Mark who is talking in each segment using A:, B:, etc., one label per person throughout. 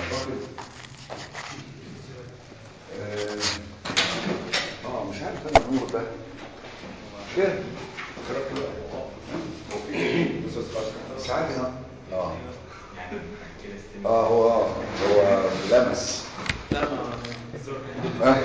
A: اعتقد اه آه، مش عارف انا النور ده مش كده بس عندي ها اه اه هو هو لمس آه.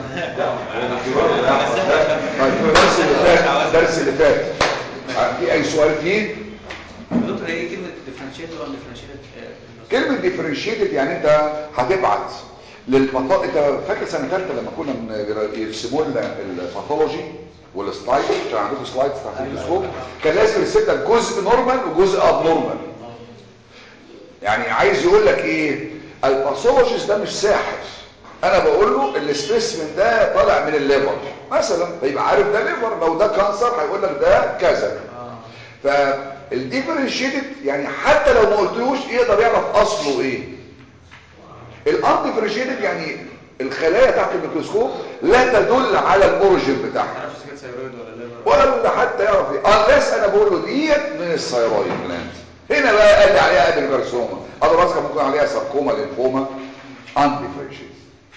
A: طيب الدرس اللي فات الدرس اللي فات آه، في اي سؤال فيه
B: دكتور ايه كلمه ديفرنشيتد ولا ديفرنشيتد
A: كلمة differentiated يعني انت هتبعت للبطا انت فاكر سنة ثالثة لما كنا من- يرسموا لنا الباثولوجي والسلايد كان عندكم سلايدز بتاعت الميكروسكوب كان لازم يرسم لك جزء نورمال وجزء اب نورمال يعني عايز يقول لك ايه الباثولوجيست ده مش ساحر انا بقول له السبيسمن ده طالع من الليفر مثلا فيبقى عارف ده ليفر لو ده كانسر هيقول لك ده كذا فالديفرنشيتد يعني حتى لو ما قلتلوش يقدر يعرف اصله ايه الانديفرنشيتد يعني الخلايا تحت الميكروسكوب لا تدل على الاوريجين بتاعها
B: معرفش اذا كانت ثيرويد ولا ليفر
A: ولا حتى يعرف ايه unless انا بقول له ديت من الثيرويد جلاند هنا بقى قال لي عليها ادرينوكارسوما اذروايز كان ممكن عليها ساركوما لينفوما انديفرنشيتد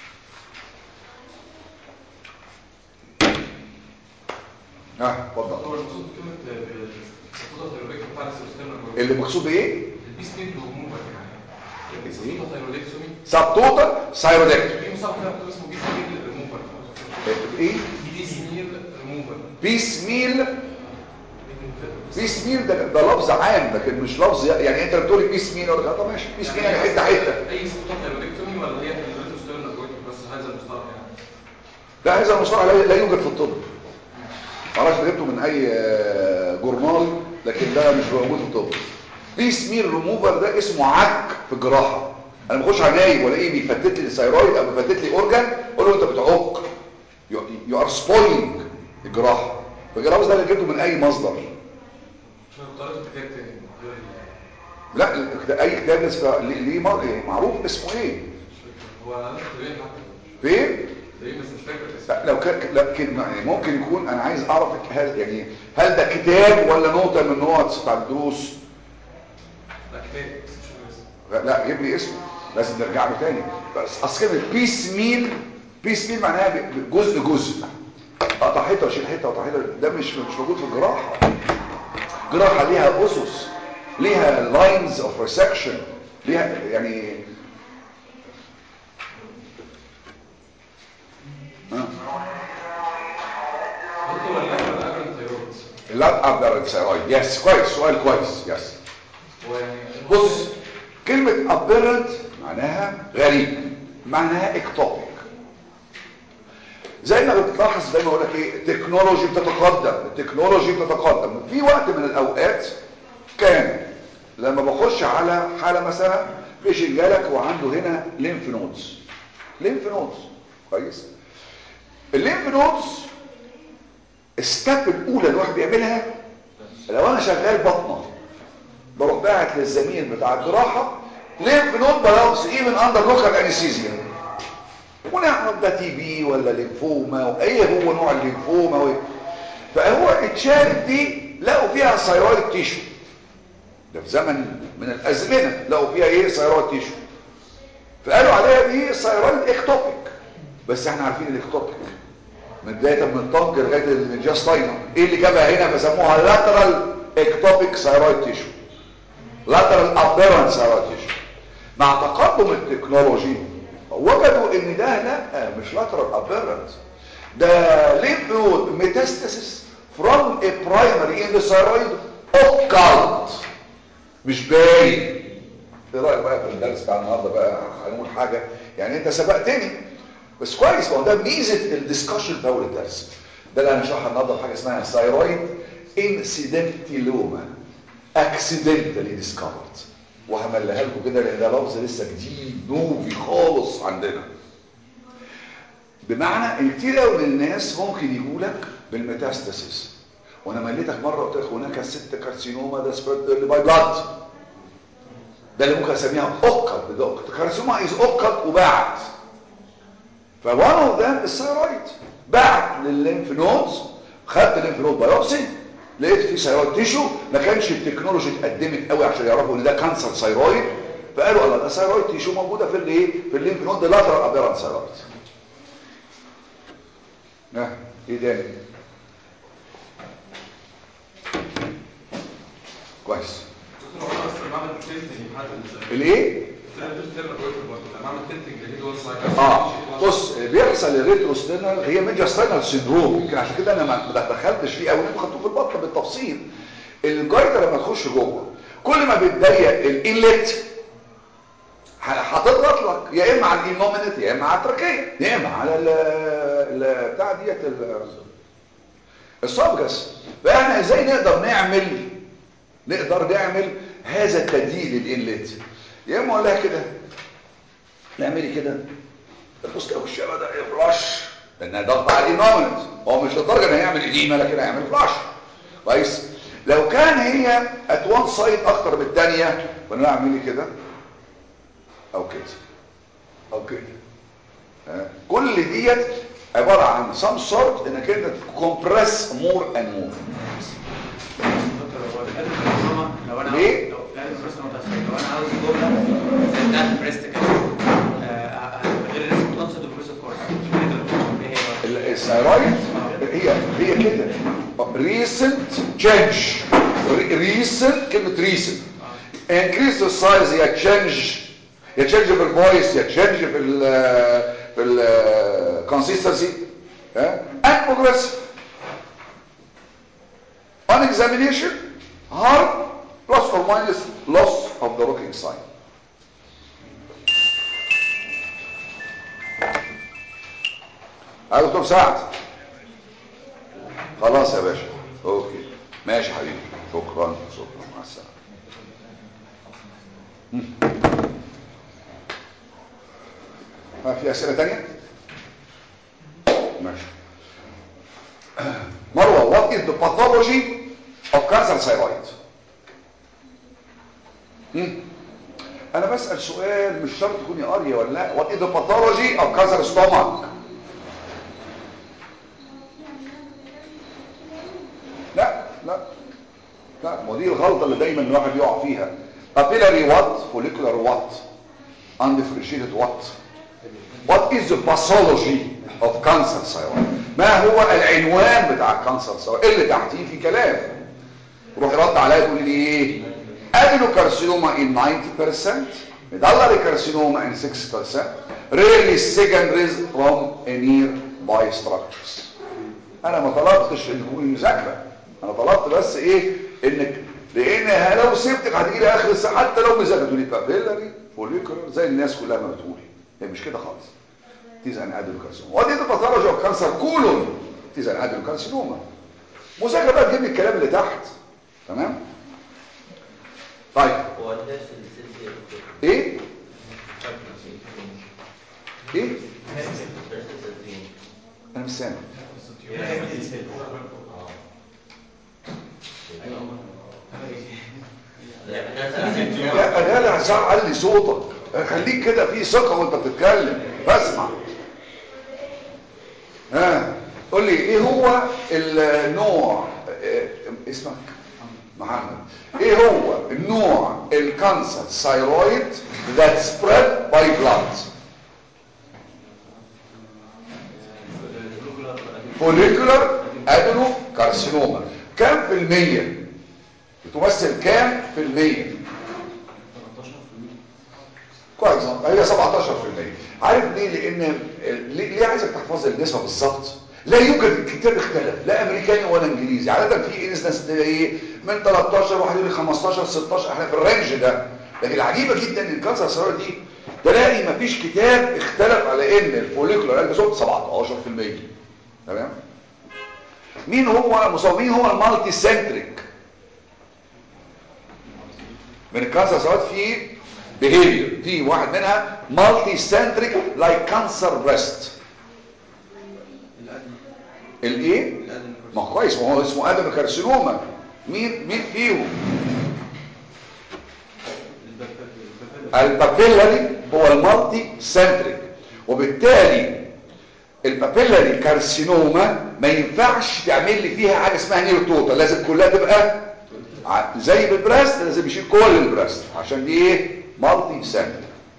A: ها اتفضل
C: هو المقصود بكلمة السقوطة الثيرويدية بتاع السيستم
A: اللي مقصود بايه
C: البيس ميل ريموفر يعني السقوطة الثيرويديكتومي
A: سبتوتال ثايرودكتومي
C: في مصاب كده اسمه بيس ميل ريموفر
A: ايه
C: بيس ميل ريموفر
A: بيس ميل بيس ميل ده, ده لفظ عام لكن مش لفظ يعني انت بتقول لي بيس ميل ولا طب ماشي بيس ميل يعني حته حته
C: اي سقوطة ثيرويديكتومي ولا هي في الريتوستيرنال بس هذا المصطلح يعني
A: لا هذا المصطلح لا لا يوجد في الطب معرفش جبته من اي آه، جورنال لكن ده مش موجود في الطب بيس ميل ريموفر ده اسمه عك في الجراحه انا بخش على نايب ولاقيه بيفتت لي الثيرويد او بيفتت لي اورجان اقول له انت بتعق يو ار سبويلنج الجراحه فالجراحه ده اللي جبته من اي مصدر
C: انا كنت قريت كتاب تاني غير ال-
A: لا الكتاب- اي كتاب لسه ليه ليه مر- إيه، معروف اسمه ايه
C: هو انا تقريبا حتى
A: فين
C: تقريبا بس مش فاكر اسمه
A: لا لو كان لا كلمة يعني ممكن يكون انا عايز اعرف هل يعني هل ده كتاب ولا نوتة من نوتس بتاع الدروس
C: لا كتاب بس مش فاكر اسمه
A: لا جيب لي اسمه لازم نرجع له تاني بس اصل كده بيس ميل بيس ميل معناها ب- ب- جزء جزء اقطع حته واشيل حته واقطع حته ده مش مش موجود في الجراحه الجراحه ليها اسس ليها لاينز اوف ريسكشن ليها يعني ها
C: قلت ولا ولا قبل الثيرويد
A: لا ابدر الثيرويد يس كويس سؤال كويس يس
C: هو يعني
A: بص كلمة apparent معناها غريب معناها اكتوبيك زي ما بتلاحظ دايما اقول لك ايه التكنولوجي بتتقدم التكنولوجي بتتقدم في وقت من الاوقات كان لما بخش على حالة مثلا بيجي جالك وعنده هنا ليمف نودز ليمف نودز كويس الليمف نودز الستاب الاولى الواحد بيعملها لو انا شغال بطنه بروح باعت للزميل بتاع الجراحه ليمف نود بايوبسي ايفن اندر لوكال انستيزيا ونعرف ده تي بي ولا ليمفوما وايه هو نوع الليمفوما و... فهو اتشالت دي لقوا فيها ثيرويد تيشو ده في زمن من الازمنه لقوا فيها ايه ثيرويد تيشو فقالوا عليها دي ثيرويد اكتوبيك بس احنا عارفين الاكتوبيك من بدايه من الطنج لغايه الجاستاينا ايه اللي جابها هنا فسموها لاترال اكتوبيك ثيرويد تيشو lateral apparent thyroid tissue مع تقدم التكنولوجي وجدوا ان ده لا مش lateral apparent ده lymph node metastasis from a primary in the thyroid occult مش باين ايه رايك بقى في الدرس بتاع النهارده بقى هنقول حاجه يعني انت سبقتني بس كويس ما هو ده ميزه الديسكشن في اول الدرس ده اللي هنشرحها النهارده حاجه اسمها ثايرويد انسيدنتيلوما accidentally discovered وهملها لكم كده لان ده لفظ لسه جديد نوفي خالص عندنا بمعنى ان كتير قوي من الناس ممكن يجولك بالميتاستاسيس وانا مليتك مره قلت لك هناك ست كارسينوما ده سبريد ايرلي باي بلاد ده اللي ممكن اسميها اوكل ده كارسينوما از اوكل وبعت فوان اوف ذم الثايرويد بعت للليمف نودز خدت الليمف نود بايوبسي لقيت في ثايرويد تيشو ما كانش التكنولوجي اتقدمت قوي عشان يعرفوا ان ده كانسر ثايرويد فقالوا الله ده ثايرويد تيشو موجوده في الايه في الليمف نود لاترال ابيرنت ثايرويد اه ايه تاني كويس
C: دكتور هو انا بس بعمل تنتنج لحد
A: الايه
C: بعمل تنتنج لهيد وان سايد
A: اه بص بيحصل الريتروستينال هي ميجاستينال سيندروم يمكن عشان كده انا ما ما دخلتش فيه قوي انتوا خدتوه في البطن بالتفصيل الجايدر لما تخش جوه كل ما بتضيق الانلت ه- هتضغط لك يا اما على الانومينت يا اما على التركيه يا اما على ال ال- بتاع ديت ال- الصبغس فاحنا ازاي نقدر نعمل نقدر نعمل هذا التضييق للانلت يا اما اقول لها كده نعملي كده تبص لو الشارع ده فلاش لانها ضغط على الانومنت هو مش لدرجه ان هيعمل اديمه لكن هيعمل فلاش كويس لو كان هي ات وان سايد اكتر من الثانيه فانا اعملي كده او كده او كده ها؟ كل ديت عباره عن سم سورت انك انت كومبريس مور اند مور
B: دكتور هو في القلب الكارسينوما لو انا
A: ليه؟
B: لو في القلب الكارسينوما متأثر لو انا عاوز جمله زي بتاعت البريست كده آه، غير الريسك بوتنشال دوبريسيف كورس ايه هي بقى؟
A: الثايرويد هي هي كده ريسنت تشينج ريسنت كلمه ريسنت انكريس السايز يا تشينج يا تشينج في الفويس يا تشينج في ال في الكونسيستنسي ها and progressive on examination hard plus or minus loss of the rocking sign يا دكتور سعد خلاص يا باشا اوكي ماشي يا حبيبي شكرا شكرا مع السلامه مم. ها في اسئله تانية ماشي مروه what is the pathology of cancer thyroid مم. انا بسال سؤال مش شرط تكوني قاريه ولا لا what is the pathology of cancer stomach لا لا لا ما دي الغلطة اللي دايما الواحد يقع فيها papillary what follicular what undifferentiated what what is the pathology of cancer thyroid ما هو العنوان بتاع الكانسر thyroid اللي تحتيه في كلام روح رد عليا تقول لي ايه adenocarcinoma in 90% medullary carcinoma in 6% rarely secondaries from nearby structures انا ما طلبتش ان تكوني مذاكره انا طلبت بس ايه انك لان لو سبتك هتيجي لي اخر الساعه حتى لو مذاكره تقولي بابيلاري فوليكولر زي الناس كلها ما بتقولي هي مش كده خالص تيز ان ادينوكارسينوما ودي الباثولوجي اوف كانسر كولون تيز ان ادينوكارسينوما مذاكره بقى تجيب لي الكلام اللي تحت تمام طيب
D: هو الناس اللي سنتي
A: ايه ايه انا مش سامع يا جدع ساعة علي صوتك خليك كده في ثقة وانت بتتكلم بسمع ها قول لي ايه هو النوع اه، اسمك محمد ايه هو النوع الكانسر ثايرويد that spread by blood follicular adenocarcinoma كم في المية بتمثل كام في المية كويس هي 17% عارف ليه لان ليه, ليه عايزك تحفظ النسبه بالظبط لا يوجد الكتاب اختلف لا امريكاني ولا انجليزي عاده في انسنس ايه من 13 واحد يقول لي 15 16 احنا في الرينج ده لكن العجيبه جدا ان الكانسر السرطاني دي تلاقي مفيش كتاب اختلف على ان الفوليكولار البسوت 17% تمام مين هو مصابين هو المالتي سنتريك من الكانسر ساعات في behavior في واحد منها multi centric like cancer breast الايه ما هو كويس ما هو اسمه ادم كارسينوما مين مين فيهم البابيلاري هو المالتي سنتريك وبالتالي البابيلاري كارسينوما ما ينفعش تعمل لي فيها حاجه اسمها نير توتال لازم كلها تبقى ع- زي بالبريست لازم يشيل كل البريست عشان دي ايه مالتي سنتر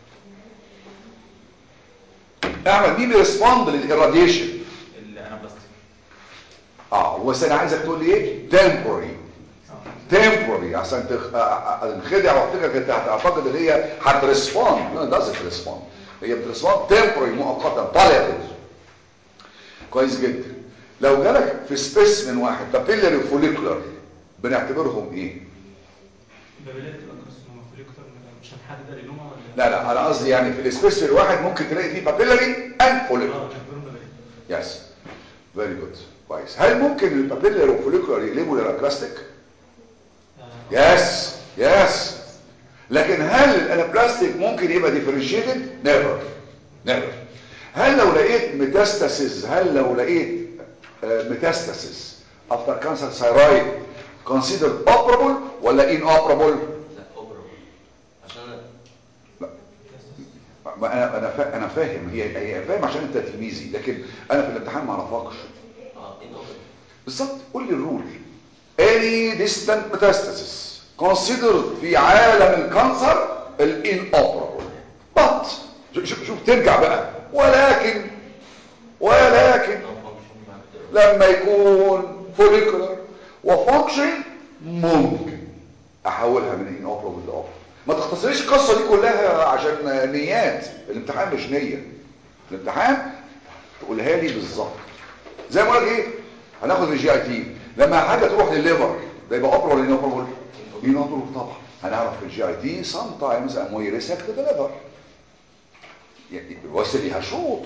A: اعمل مين بيرسبوند للإراديشن
B: الانابلاستيك
A: اه بس انا عايزك تقول لي ايه تمبوري تمبوري عشان تخ... آه، آه، انخدع وافتكرك انت هتعتقد ان هي هترسبوند لا دازنت ريسبوند هي بترسبوند تمبوري مؤقتا طالع كويس جدا لو جالك في سبيسمن واحد بابيلاري فوليكولر بنعتبرهم ايه
D: بابيلات تبقى كارسينوما فوليكتور مش هنحدد ادينوما ولا
A: لا لا انا قصدي يعني في السبيسمن الواحد ممكن تلاقي فيه بابيلاري اند فوليكولر
D: اه نعتبرهم بابيلات
A: يس فيري جود كويس هل ممكن البابيلاري وفوليكولر يقلبوا للاكلاستيك
D: آه،
A: يس يس لكن هل الانابلاستيك ممكن يبقى ديفرنشيتد نيفر نيفر هل لو لقيت ميتاستاسيس هل لو لقيت ميتاستاسيس افتر كانسر ثايرويد كونسيدر اوبرابل ولا ان اوبرابل
B: لا اوبرا عشان أنا-
A: ما انا انا فا- انا فاهم هي هي فاهم عشان انت تلميذي لكن انا في الامتحان ما اعرفكش
B: اه ان اوبرا
A: بالظبط قول لي الرول any distant metastasis considered في عالم الكانسر الinoperable but شوف شوف شوف ترجع بقى ولكن ولكن
B: نو فانكشن بعد كده
A: لما يكون follicular وفانكشن ممكن احولها من inoperable لاوبرابل ما تختصريش القصه دي كلها عشان نيات الامتحان مش نيه الامتحان تقولها لي بالظبط زي ما قلت ايه هناخد الجي اي تي لما حاجه تروح للليفر ده يبقى اوبرابل ولا inoperable inoperable طبعا هنعرف في الجي اي تي sometimes a more resect the liver يعني بس ليها شروط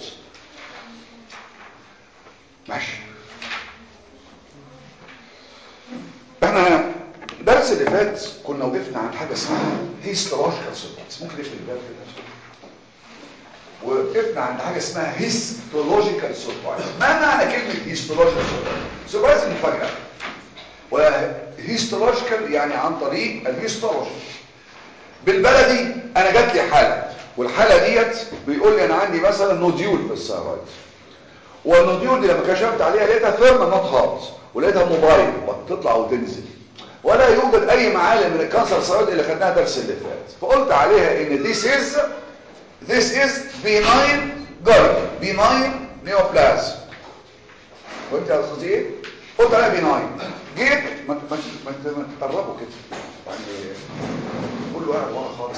A: ماشي احنا الدرس اللي فات كنا وقفنا عن حاجه اسمها هيستولوجيكال سيرفيس ممكن نقفل الباب كده وقفنا عند حاجه اسمها هيستولوجيكال سيرفيس ما معنى كلمه هيستولوجيكال سيرفيس سيرفيس مفاجاه وهيستولوجيكال يعني عن طريق الهيستولوجي بالبلدي انا جات لي حاله والحاله ديت بيقول لي انا عندي مثلا نوديول في الثيرويد والنوديول دي لما كشفت عليها لقيتها فيرم نوت هارت ولقيتها موبايل بتطلع وتنزل ولا يوجد اي معالم من الكانسر الثيرويد اللي خدناها درس اللي فات فقلت عليها ان this is this is benign gulf benign neoplasm وانت يا استاذ ايه قلت عليها benign جيت ما ما ما ما تقربوا كده يعني كله قاعد ورا خالص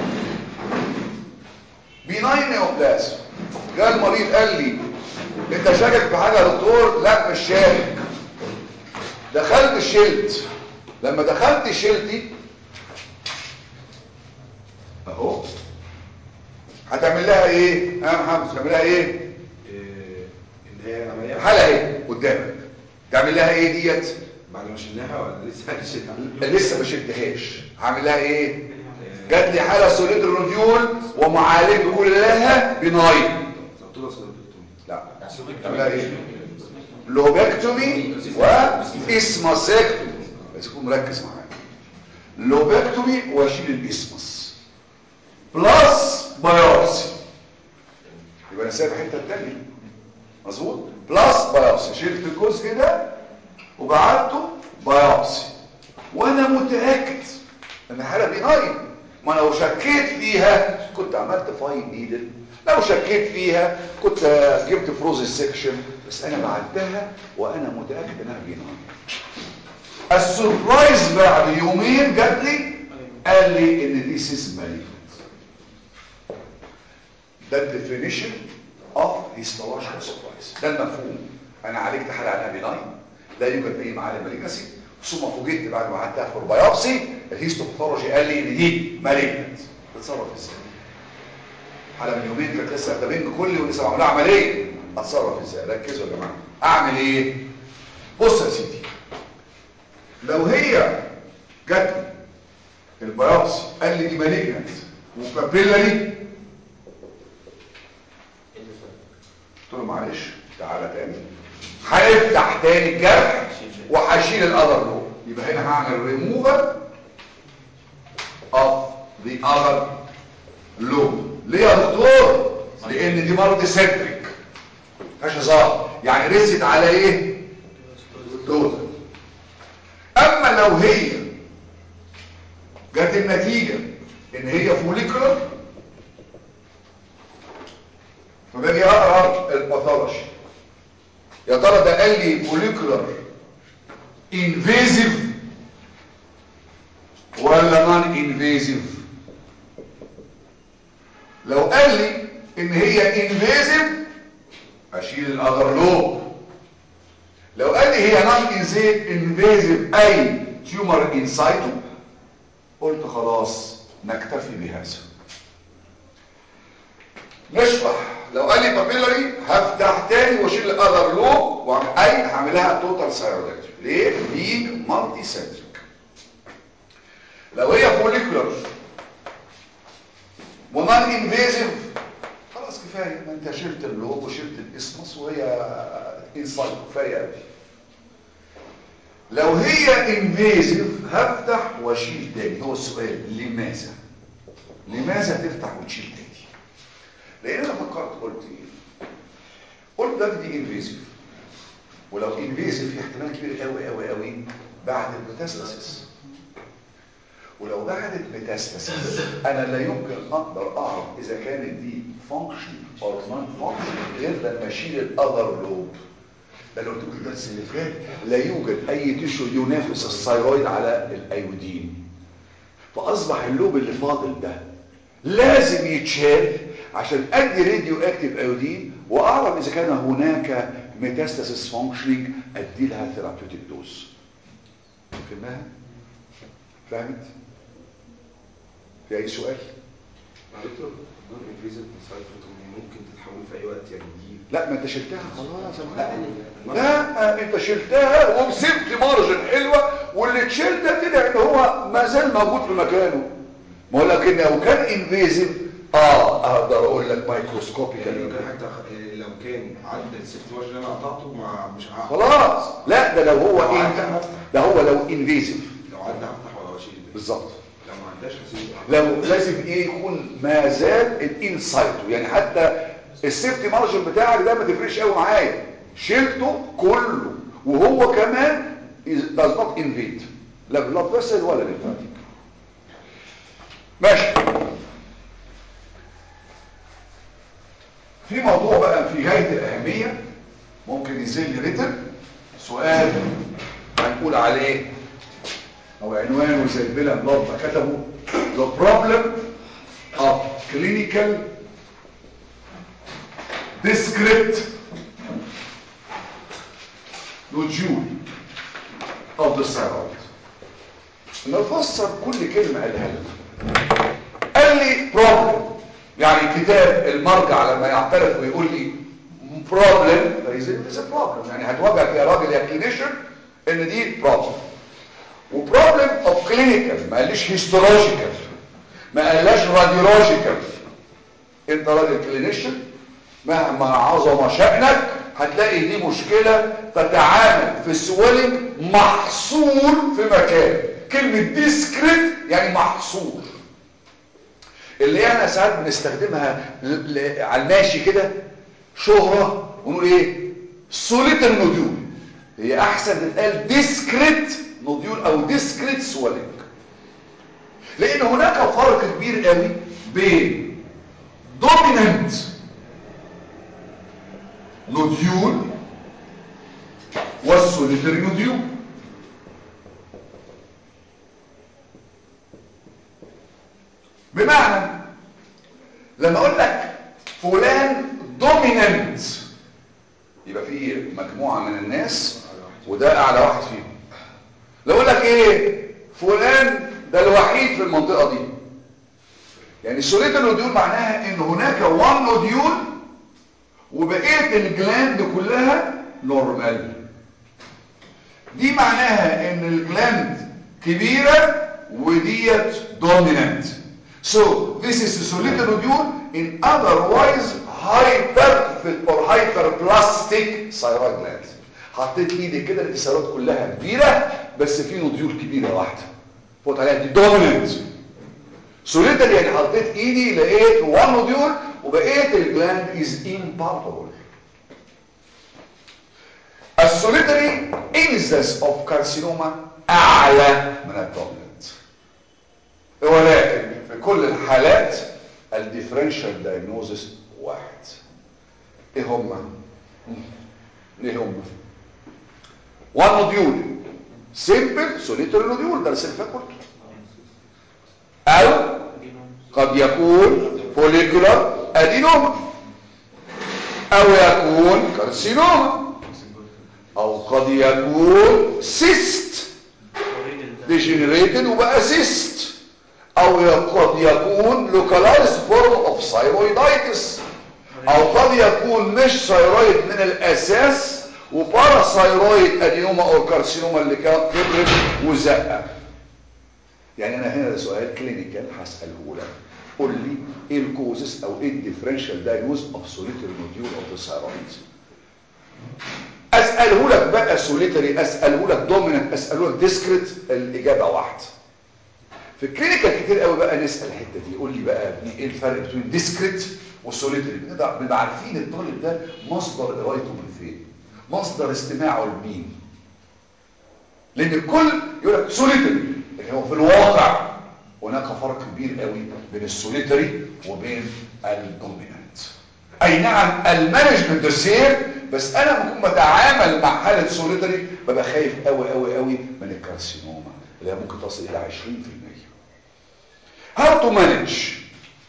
A: benign neoplasm جاء المريض قال لي انت شاكك في حاجه يا دكتور لا مش شاكك دخلت شلت لما دخلت شلتي اهو هتعمل لها ايه ها يا محمد هتعمل لها ايه
E: إيه، اللي هي عملية
A: الحاله اهي قدامك تعمل لها ايه ديت
E: بعد ما شلناها ولا لسه هنشيلها؟
A: لسه ما شلتهاش هعمل لها ايه جات لي حاله سوليد روديول ومعالجه كلها بناين
E: دكتور اصل دكتور
A: لا تعملها ايه لوبكتومي واسماسكتومي بس تكون مركز معايا لوبكتومي واشيل الاسمس بلس بايوبسي يبقى انا سايب الحته الثانيه مظبوط بلس بايوبسي شلت الجزء ده وبعته بايوبسي وانا متاكد ان الحاله بيناين ما لو شكيت فيها كنت عملت فاين نيدل لو شكيت فيها كنت جبت فروز السكشن بس انا بعتها وانا متاكد انها بيناين السربرايز بعد يومين جات لي قال لي ان ذيس از مالجنت ده الديفينيشن اوف هيستولوجيكال سربرايز ده المفهوم انا عالجت حاله عنها بناين لا يوجد اي معالم مالجنسي ثم فوجئت بعد ما عدتها فور بايوبسي الهيستوباثولوجي قال لي ان دي مالجنت تتصرف ازاي حاله من يومين كانت لسه ده بنج كلي ولسه معموله عمليه اتصرف ازاي ركزوا يا جماعه اعمل ايه بص يا سيدي لو هي جات لي البيوبسي قال لي دي مالجنت وبابيلاري قلت له معلش تعالى تاني هنفتح تاني الجرح وهشيل الاذر لو يبقى هنا هعمل ريموفر اوف ذا اذر لو ليه يا دكتور لان دي مرض سنتريك مفيهاش هزار يعني رست على ايه دوز اما لو هي جت النتيجه ان هي فوليكولر فباجي اقرا الباثولوجي يا ترى ده قال لي فوليكولر انفيزيف ولا نون انفيزيف لو قال لي ان هي انفيزيف اشيل الاذر لوب لو قال لي هي نون انفيزيف اي تيومر انسايتو قلت خلاص نكتفي بهذا نشرح لو قال لي بابيلاري هفتح تاني واشيل الاذر لوب واعمل اي هعملها توتال سايرودكتومي ليه بيج مالتي سنتريك لو هي فوليكولر ونون انفيزيف خلاص كفايه ما انت شلت اللوب وشلت الاسمس وهي انسايد كفايه قوي لو هي انفيزيف هفتح واشيل تاني هو السؤال لماذا لماذا تفتح وتشيل تاني لان انا فكرت قلت ايه قلت ده دي انفيزيف ولو انفيزيف في احتمال كبير قوي قوي قوي بعد الميتاستاسيس ولو بعدت ميتاستاسيس انا لا يمكن اقدر اعرف اذا كانت دي فانكشن او نون فانكشن غير لما اشيل الاذر لوب ده لو قلت لكم الدرس اللي فات لا يوجد اي تيشو ينافس الثايرويد على الايودين فاصبح اللوب اللي فاضل ده لازم يتشال عشان ادي راديو اكتيف ايودين واعرف اذا كان هناك ميتاستاسيس فانكشنينج ادي لها ثيرابيوتيك دوز فهمها فهمت في اي سؤال
E: مع دكتور نون انفيزيف سايتوتومي ممكن تتحول في اي وقت يعني دي
A: لا ما انت شلتها خلاص
E: لا
A: لا,
E: يعني
A: لا انت شلتها وسبت مارجن حلوه واللي اتشال ده طلع ان هو ما زال موجود في مكانه ما هو لكن لو كان انفيزيف اه اقدر اقول لك
E: يعني
A: مايكروسكوبيكالي
E: لو كان حتى خ- لو كان عدى السيفت مارجن اللي انا قطعته ما مش هعرف
A: خلاص لا ده لو هو
E: لو
A: إن...
E: عدى هفتح.
A: ده هو لو انفيزيف
E: لو عدى هفتح ولا اشيل الباقي.
A: بالظبط
E: لو ما عداش هسيبه
A: لو لازم ايه يكون ما زال الانسايتو يعني حتى السيفتي مارجن بتاعك ده ما تفرقش قوي معايا شلته كله وهو كمان is- does not invade لا blood vessel ولا lymphatic ماشي في موضوع بقى في غاية الأهمية ممكن ينزل لي ريتم سؤال هنقول عليه او عنوانه زي بلا بلاد ما كتبوا the problem of clinical discrete nodule of the thyroid نفسر كل كلمة قالها لنا قال لي problem يعني كتاب المرجع لما يعترف ويقول لي problem فيزيد a problem يعني هتواجهك يا راجل يا كلينيشن ان دي problem وبروبلم اوف كلينيكال ما قاليش هيستولوجيكال ما قالش راديولوجيكال انت راجل كلينيشن مهما عظم شأنك هتلاقي دي مشكلة تتعامل في السويلنج محصور في مكان كلمة ديسكريت يعني محصور اللي احنا ساعات بنستخدمها ل- ل- على الماشي كده شهرة ونقول ايه سوليتر نوديول هي احسن تتقال ديسكريت نوديول او ديسكريت سوالينج لان هناك فرق كبير قوي بين دومينانت نوديول والسوليتر نوديول بمعنى لما اقول لك فلان دومينانت يبقى في مجموعة من الناس وده اعلى واحد فيهم لو اقول لك ايه فلان ده الوحيد في المنطقة دي يعني السوليتر نوديول معناها ان هناك وان نوديول وبقية الجلاند كلها نورمال دي معناها ان الجلاند كبيرة وديت دومينانت so this is a solitary nodule in otherwise hypertrophic or hyperplastic thyroid gland حطيت ايدي كده لقيت الثيرويد كلها كبيرة بس في نوديول كبيرة واحدة فوت عليها دي دومينانت سوليتري يعني حطيت ايدي لقيت وان نوديول وبقيت الجلاند از impalpable السوليتري incidence of carcinoma اعلى من الدومينانت ولكن في كل الحالات الديفرنشال دايجنوزس واحد ايه هما ايه هما وان نوديول سيمبل سوليتري نوديول ده السلفة كله او قد يكون فوليكولار ادينوما او يكون كارسينوما او قد يكون سيست ديجنريتد وبقى سيست او قد يكون localized form of thyroiditis او قد يكون مش ثايرويد من الاساس وباراثايرويد ادينوما او كارسينوما اللي كان كبرت وزقه يعني انا هنا ده سؤال كلينيكال هساله لك قول لي ايه الكوزس او ايه الديفرنشال دايجنوز اوف سوليتري نوديول اوف ذا ثايرويد اساله لك بقى سوليتري اساله لك دوميننت اساله لك ديسكريت الاجابه واحده في الكلينيكال كتير قوي بقى نسال الحته دي قول لي بقى يا ابني ايه الفرق بين ديسكريت والسوليتري بنبقى عارفين الطالب ده مصدر قرايته من فين مصدر استماعه لمين لان الكل يقول لك سوليتري لكن هو في الواقع هناك فرق كبير قوي بين السوليتري وبين الدومينانت اي نعم المانجمنت سير بس انا بكون بتعامل مع حاله سوليتري ببقى خايف قوي قوي قوي من الكارسينوما اللي هي ممكن تصل الى 20% how to manage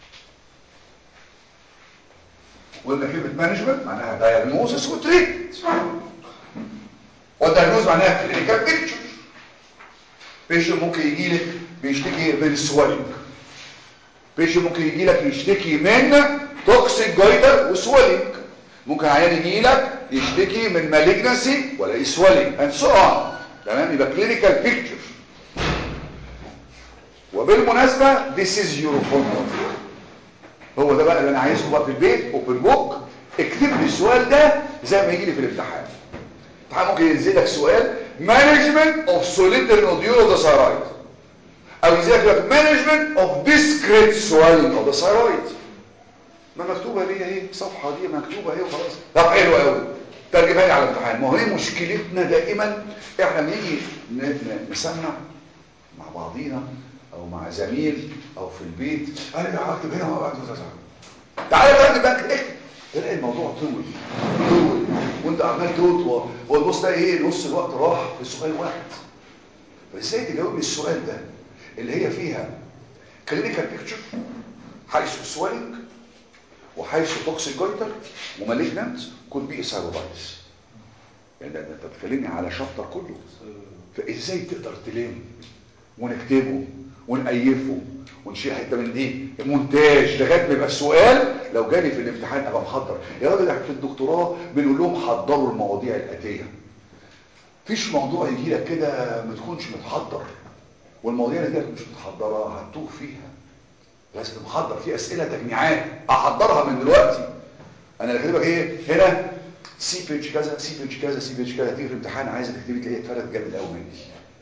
A: قلنا كلمه مانجمنت معناها دايجنوزس وتريتمنت والدايجنوز معناها كلينيكال بيكتشر بيشن ممكن يجي لك بيشتكي من سوالينج بيشن ممكن يجي لك يشتكي من توكسيك جايدر وسوالينج ممكن عيان يجي لك يشتكي من مالجنسي ولا سوالينج اند سو اون تمام يبقى كلينيكال بيكتشر وبالمناسبه this is your homework هو ده بقى اللي انا عايزه بقى في البيت اوبن بوك اكتب لي السؤال ده زي ما يجي لي في الامتحان الامتحان ممكن ينزل لك سؤال مانجمنت اوف سوليتري نوديول ذا ثايرويد او ينزل لك مانجمنت اوف ديسكريت سوالينج اوف ذا ثايرويد ما مكتوبه ليه اهي الصفحه دي مكتوبه اهي وخلاص طب حلو قوي ترجمها لي على الامتحان ما هو هي مشكلتنا دائما احنا بنيجي نسمع مع بعضينا او مع زميل او في البيت انا هكتب هنا وهكتب هنا تعالى بقى اكتب بقى اكتب تلاقي الموضوع طول طول وانت عمال توت وتبص تلاقي ايه نص الوقت راح في سؤال واحد فازاي تجاوب لي السؤال ده اللي هي فيها كلينيكال بيكتشر حيث سوالينج وحيث توكسيك جويتر ومالجنانت كود بي اسايروبايتس يعني ده انت بتكلمني على شابتر كله فازاي تقدر تلم ونكتبه ونقيفه ونشيل حته من دي مونتاج لغايه ما يبقى السؤال لو جالي في الامتحان ابقى محضر يا راجل احنا في الدكتوراه بنقول لهم حضروا المواضيع الاتيه فيش موضوع يجي لك كده ما تكونش متحضر والمواضيع اللي جايه مش متحضره هتوه فيها لازم محضر في اسئله تجميعات احضرها من دلوقتي انا اللي كاتبك ايه هنا سي بيج كذا سي بيج كذا سي بيج كذا تيجي في الامتحان عايزك تكتبي تلاقيه اتفرد جامد قوي مني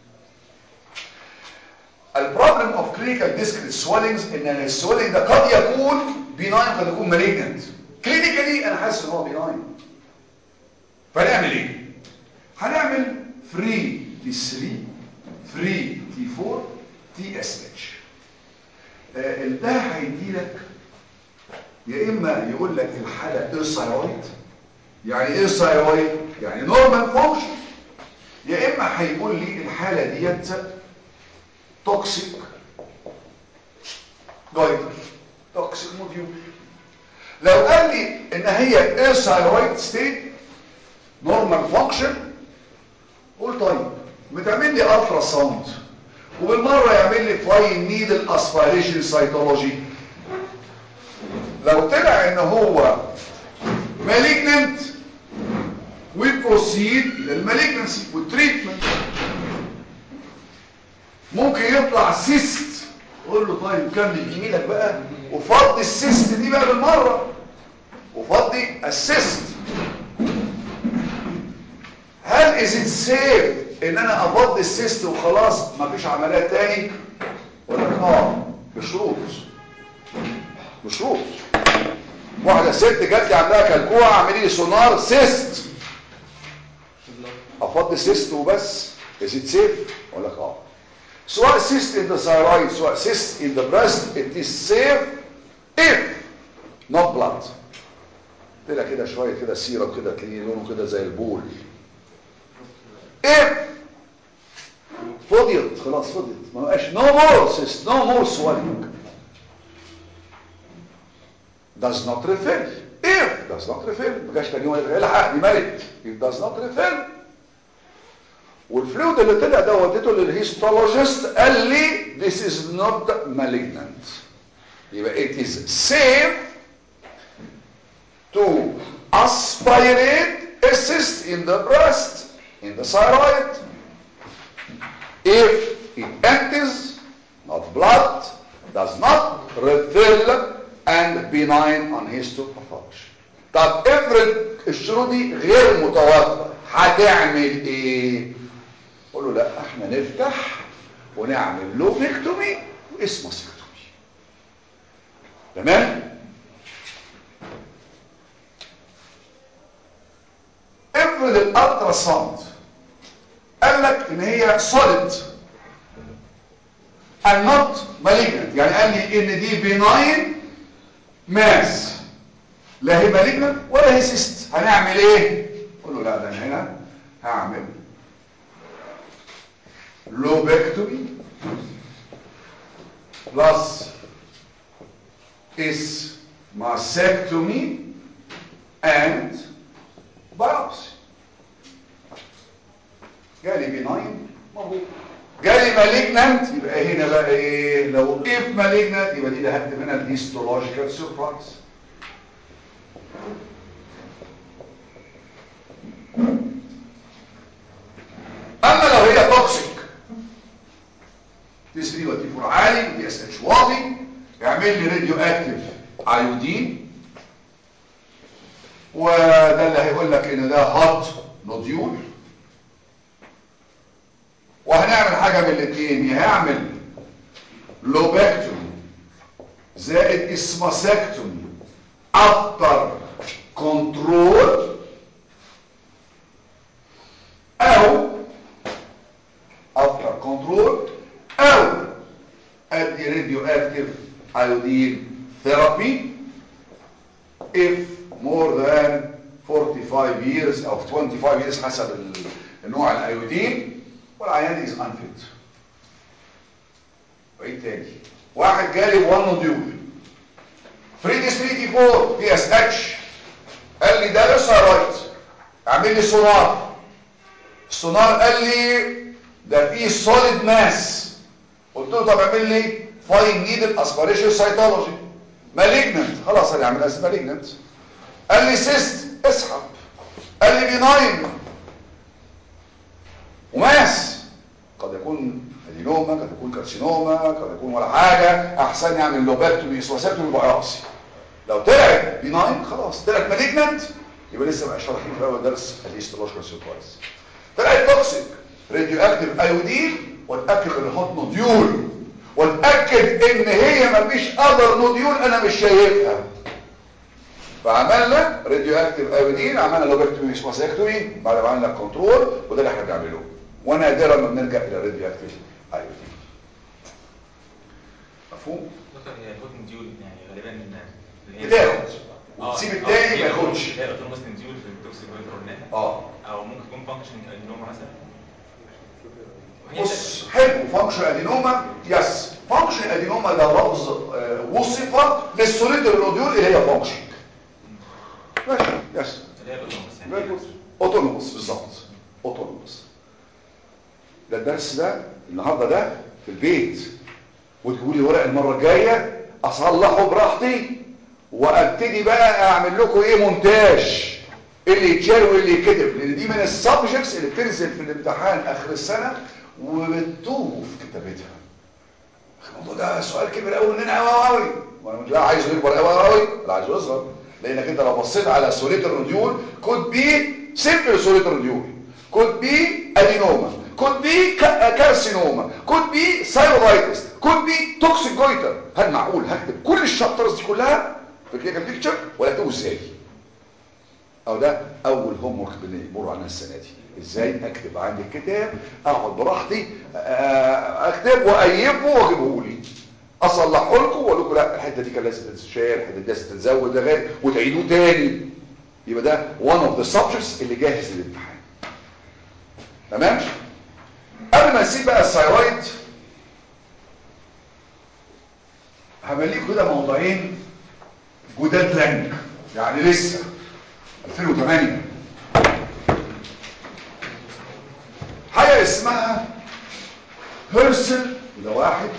A: البروبلم اوف كلينيكال ديسكريت سويلنجز ان السويلنج ده قد يكون بيناين قد يكون مالجنت كلينيكالي انا حاسس ان هو بيناين فنعمل ايه هنعمل فري تي 3 فري تي 4 تي اس اتش ده هيدي لك يا اما يقول لك الحاله ايه الثايرويد يعني ايه الثايرويد يعني نورمال فانكشن يا اما هيقول لي الحاله ديت توكسيك جايدر توكسيك موديول لو قال لي ان هي ايه ثايرويد ستيت نورمال فانكشن قول طيب بتعمل لي الترا ساوند وبالمره يعمل لي فاين نيدل اسبيريشن سايتولوجي لو طلع ان هو مالجننت وبروسيد للمالجنسي والتريتمنت ممكن يطلع سيست قول له طيب كمل جميلك بقى وفضي السيست دي بقى بالمره وفضي السيست هل از ات سيف ان انا افضي السيست وخلاص مفيش عمليات تاني ولا اه بشروط بشروط واحده ست جات لي عندها كلكوعه اعملي لي سونار سيست افضي السيست وبس از ات سيف اقول لك اه سواء cyst in the thyroid سواء cyst in the breast it is safe if not blood طلع كده شويه كده سيرم كده تلاقيه لونه كده زي البول if فضيت خلاص فضيت ما بقاش no more cyst no more swelling does not refill if does not refill ما جاش تاني يوم الحق دي ملت if does not refill والفلويد اللي طلع ده وديته للهيستولوجيست قال لي this is not malignant يبقى it is safe to aspirate a cyst in the breast in the thyroid if it empties not blood does not refill and benign on histopathology طب افرض الشروط دي غير متوافره هتعمل ايه قول له لا احنا نفتح ونعمل لوبكتومي واسموسكتومي تمام افرض الالترا ساوند قال لك ان هي solid and not malignant يعني قال لي ان دي benign ماس لا هي مالجنت ولا هي سيست هنعمل ايه قول له لا ده انا هنا هعمل لوبكتومي بلس is mastectomy and biopsy جالي بناين موجود جالي مالجنانت يبقى هنا بقى ايه لو اف مالجنانت يبقى دي اللي هكتب هنا الهيستولوجيكال سيربرايز اما لو هي توكسيك تي 3 وتي 4 عالي وتي اس اتش واطي يعمل لي راديو اكتيف ايودين وده اللي هيقول لك ان ده هوت نوديول وهنعمل حاجة من الاثنين يا هعمل لوبكتومي زائد اسماسكتومي افتر كنترول او افتر كنترول او ادي راديو اكتيف ايودين ثيرابي if more than 45 years او 25 years حسب النوع الايودين والعيان از انفيت وعيد تاني واحد جالي بوان نوديول فريدي 3 دي 4 بي اس اتش قال لي ده لسه رايت اعمل لي سونار السونار قال لي ده فيه سوليد ماس قلت له طب اعمل لي فاين نيدل اسبريشن سايتولوجي مالجننت خلاص هنعمل اس مالجننت قال لي سيست اسحب قال لي بيناين وماس قد يكون ادينوما قد يكون كارسينوما قد يكون ولا حاجة احسن يعمل لوبكتومي وسبتومي بايوبسي لو طلعت بيناين خلاص طلعت مالجننت يبقى لسه بقى شرحين في اول درس الهيستولوجيكال سيركويز طلعت توكسيك راديو اكتيف ايودين واتاكد ان الهوت نوديول واتاكد ان هي مفيش اذر نوديول انا مش شايفها فعملنا راديو اكتيف ايودين عملنا لوبكتومي وسبتومي بعد ما عملنا كنترول وده اللي احنا بنعمله ونادرا ما بنلجا الى الراديو اكتيف ايودين مفهوم
D: دكتور هي الهوت ديول يعني غالبا اللي هي
A: بتاخد
D: آه،
A: وتسيب
D: آه،
A: التاني
D: دي
A: ما ياخدش
D: اللي هي اوتونوموس ديول في التوكسيك اللي قلناها
A: اه
D: او ممكن تكون فانكشننج ادينوما مثلا وهي
A: بص حلو فانكشن ادينوما يس فانكشن ادينوما ده لفظ آه، وصف للسوليتر نوديول اللي هي فانكشن ماشي يس
D: اللي هي الاوتونوموس يعني
A: اوتونوموس بالظبط اوتونوموس ده الدرس ده النهارده ده في البيت وتجيبوا لي ورق المره الجايه اصلحه براحتي وابتدي بقى اعمل لكم ايه مونتاج اللي يتشال واللي يتكتب لان دي من السبجكتس اللي بتنزل في الامتحان اخر السنه وبتوه في كتابتها الموضوع ده سؤال كبير قوي مننا قوي قوي وانا مش لا عايزه يكبر قوي قوي ولا عايزه يصغر لانك انت لو بصيت على سوليتر نوديول كود بي سيمبل سوليتر نوديول كود بي ادينوما كود بي كارسينوما كود بي ثايرويدايتس كود بي توكسيك جويتر هل معقول هكتب كل الشابترز دي كلها في كلينيكال بيكتشر ولا اكتبه ازاي او ده اول هوم ورك بنمر عنها السنه دي ازاي اكتب عندي الكتاب اقعد براحتي آه، اكتب وايبه واجيبه لي اصلحه لكم واقول لكم لا الحته دي كان لازم تتشال الحته دي لازم تتزود لغايه وتعيدوه تاني يبقى ده one of the subjects اللي جاهز للامتحان تمام قبل ما نسيب بقى الثايرويد همليكوا كده موضوعين جداد لنج يعني لسه 2008 حاجه اسمها هيرسل وده واحد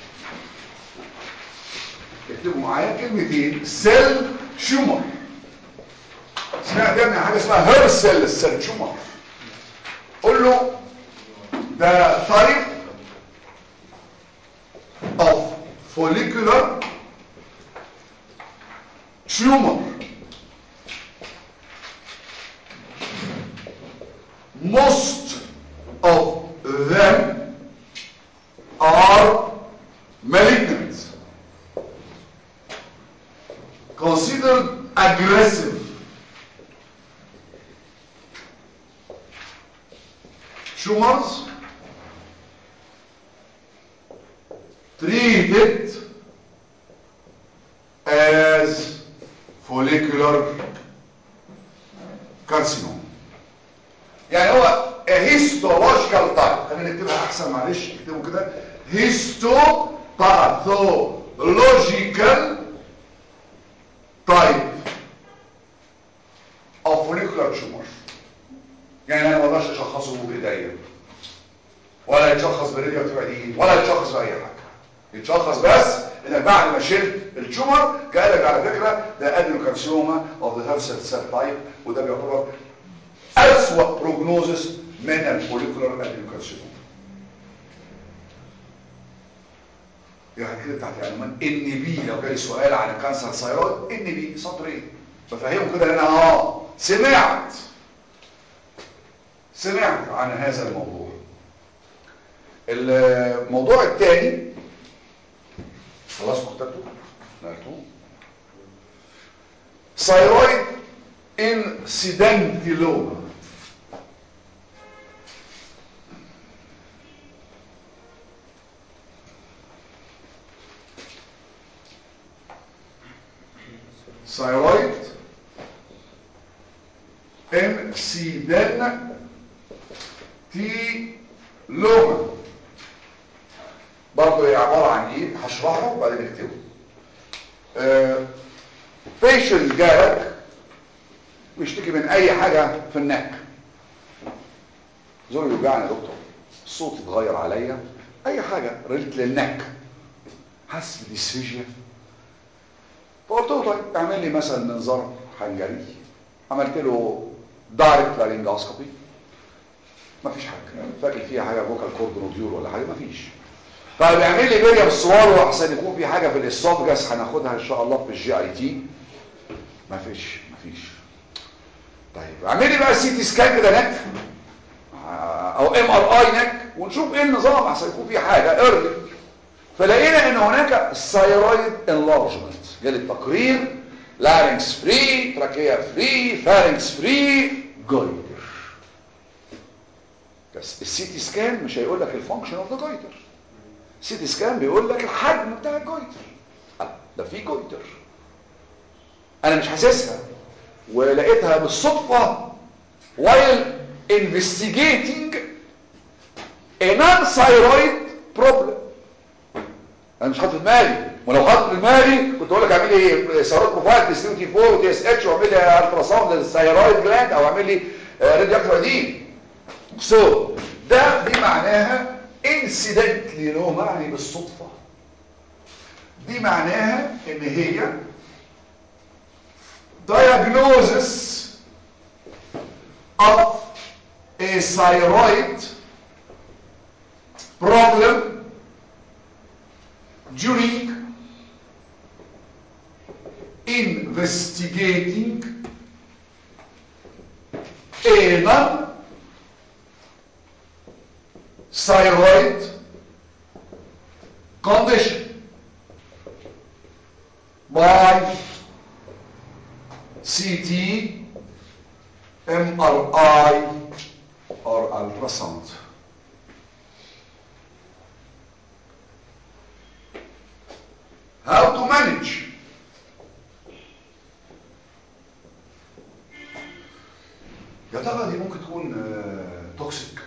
A: اكتبوا معايا كلمتين سيل شومر سمعت يعني حاجه اسمها هيرسل سيل شومر قول له ده type of follicular tumor most of them are malignant considered aggressive tumors treated as follicular carcinoma يعني هو histological type خلينا نكتبها احسن معلش اكتبوا كده histopathological type of follicular tumor يعني انا ما اقدرش اشخصه بايديا ولا يتشخص بريديو اكتيف ولا يتشخص باي حاجه يتشخص بس انك بعد ما شلت التيومر قال لك على فكره ده ادينوكارسيوما اوف ذا هيرسل سيل تايب وده بيعتبر اسوأ بروجنوزس من الفوليكولار ادينوكارسيوما يعني كده تحت عنوان ان بي لو جالي سؤال عن الكانسر ثايرويد ان بي سطرين بفهمه كده ان انا اه سمعت سمعت عن هذا الموضوع الموضوع الثاني خلاص كتبته نقلته ثايرويد انسيدنتيلوما ثايرويد انسيدنتيلوما برضه هي عبارة عن ايه هشرحه وبعدين نكتبه آه بيشن جالك بيشتكي من اي حاجة في النك زوري بيوجعني يا دكتور الصوت اتغير عليا اي حاجة ريلت للنك حاسس بديسفيجيا فقلت له طيب اعمل لي مثلا منظار حنجري عملت له دايركت لارينجاسكوبي مفيش حاجه فاكر فيها حاجه فوكال كورد نوديول ولا حاجه مفيش طيب اعمل لي بيريا بالسوار واحسن يكون في حاجه في الاسوفجاس هناخدها ان شاء الله في الجي اي تي مفيش مفيش طيب اعمل لي بقى سي تي سكان كده نك او ام ار اي نك ونشوف ايه النظام احسن يكون في حاجه ايرلي فلقينا ان هناك ثايرويد انلارجمنت جالي التقرير لارنكس فري تراكيا فري فارنكس فري جويتر بس السي تي سكان مش هيقول لك الفانكشن اوف ذا جويتر السي تي سكان بيقول لك الحجم بتاع الجويتر ده في جويتر انا مش حاسسها ولقيتها بالصدفه while investigating a non-thyroid problem انا مش حاطط في دماغي ولو حاطط في دماغي كنت اقول لك اعمل لي ثيرويد بروفايل تي 3 تي 4 وتي اس اتش واعمل لي الترا ساوند للثيرويد جلاند او اعمل لي راديو اكتيف ادين سو ده دي معناها انسيدنتلي له معني بالصدفه دي معناها ان هي diagnosis of a thyroid problem during investigating a non-thyroid condition by CT MRI or ultrasound how to manage يا ترى دي ممكن تكون توكسيك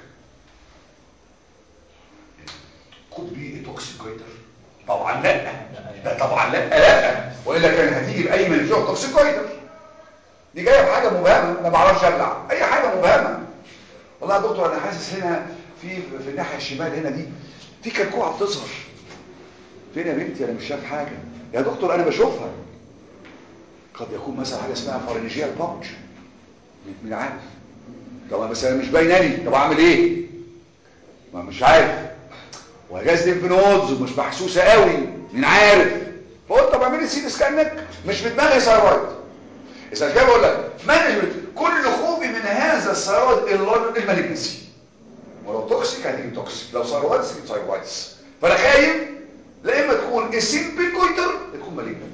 A: could be a toxic goiter طبعا لا لا طبعا لا لا والا كان هتيجي باي منفوع توكسيك goiter دي جايه بحاجه مبهمه ما بعرفش ابلع اي حاجه مبهمه والله يا دكتور انا حاسس هنا في في الناحيه الشمال هنا دي في كركوعه بتظهر فين يا بنتي انا مش شايف حاجه يا دكتور انا بشوفها قد يكون مثلا حاجه اسمها فارنجيال باوتش مين عارف طب بس انا مش باينه لي طب اعمل ايه ما مش عارف وجاز ليمف نودز ومش محسوسه قوي مين عارف فقلت طب اعملي سي سكانك مش في دماغي ثايرويد اذا كده بقول لك مانجمنت كل خوفي من هذا الثايرويد المالجنسي ولو توكسيك هتيجي توكسيك لو ثايرويد هتيجي ثايرويدز فانا خايف لا اما تكون السيمبل كويتر تكون مالجنت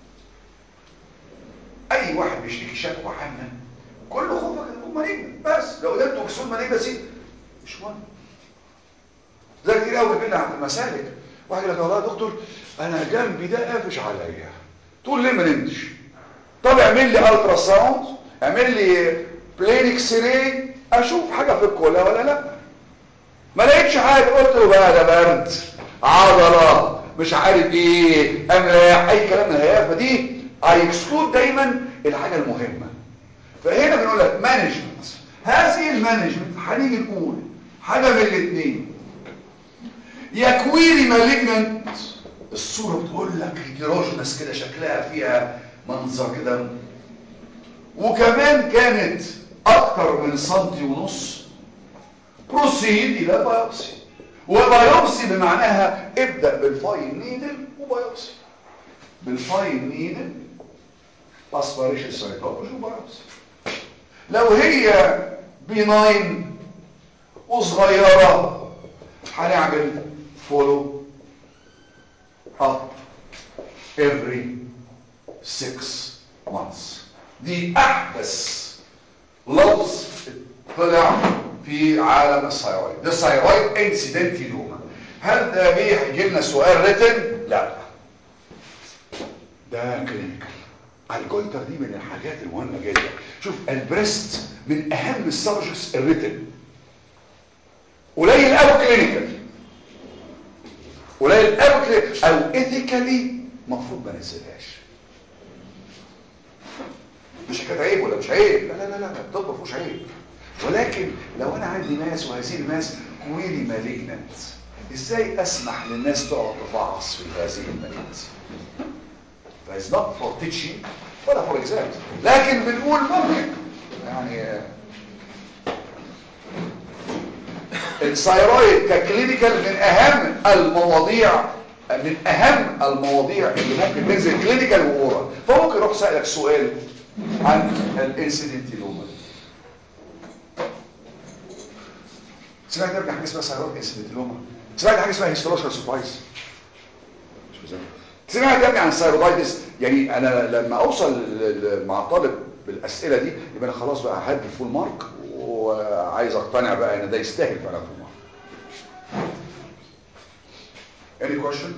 A: اي واحد بيشتكي شكوى عامه كل خوفك ان يكون مالجنت بس لو قدرت توكسون مالجنسي مش مهم زي كتير قوي بينا عند المسالك واحد يقول لك والله يا دكتور انا جنبي ده قافش عليا تقول ليه ما نمتش طب اعمل لي الترا ساوند اعمل لي بلين اكس راي اشوف حاجه في الكلى ولا لا ما لقيتش حاجه قلت له بقى ده برد عضله مش عارف ايه املاح اي كلام من الهيافه دي اي اكسكلود دايما الحاجه المهمه فهنا بنقول لك مانجمنت هذه المانجمنت هنيجي نقول حاجه من الاثنين يا كويري مالجنت الصوره بتقول لك هيدروجينس كده شكلها فيها منظر كده وكمان كانت اكتر من سنتي ونص بروسيد الى بايوبسي وبايوبسي بمعناها ابدأ بالفاين نيدل وبايوبسي بالفاين نيدل اسبريشن سايتولوجي وبايوبسي لو هي بناين وصغيرة هنعمل فولو اب every 6 months دي احدث لفظ طلع في عالم الثايرويد ده الثايرويد انسيدنتيلوما هل ده بيجي لنا سؤال ريتن لا ده كلينيكال الجويتر دي من الحاجات المهمه جدا شوف البريست من اهم السبجكتس الريتن قليل قوي كلينيكال قليل قوي كلينيكال او ايثيكالي المفروض ما ننزلهاش مش كانت عيب ولا مش عيب لا لا لا لا الطب ما فيهوش عيب ولكن لو انا عندي ناس وهذه الناس كويري مالجنت ازاي اسمح للناس تقعد تفعص في هذه المالجنسي فاز نوت فور تيتشنج ولا فور اكزام لكن بنقول ممكن يعني الثايرويد ككلينيكال من اهم المواضيع من اهم المواضيع اللي ممكن تنزل كلينيكال واورال فممكن اروح اسالك سؤال عن الانسيدنتيلوما سمعت قبل حاجه اسمها ثايرويد انسيدنتيلوما سمعت حاجه اسمها هيستولوجيكال سربرايز مش مزاج سمعت قبل عن الثايرويدايتس يعني انا لما اوصل ل- مع طالب بالاسئله دي يبقى انا خلاص بقى هدي فول مارك وعايز اقتنع بقى ان ده يستاهل فعلا فول مارك Any question?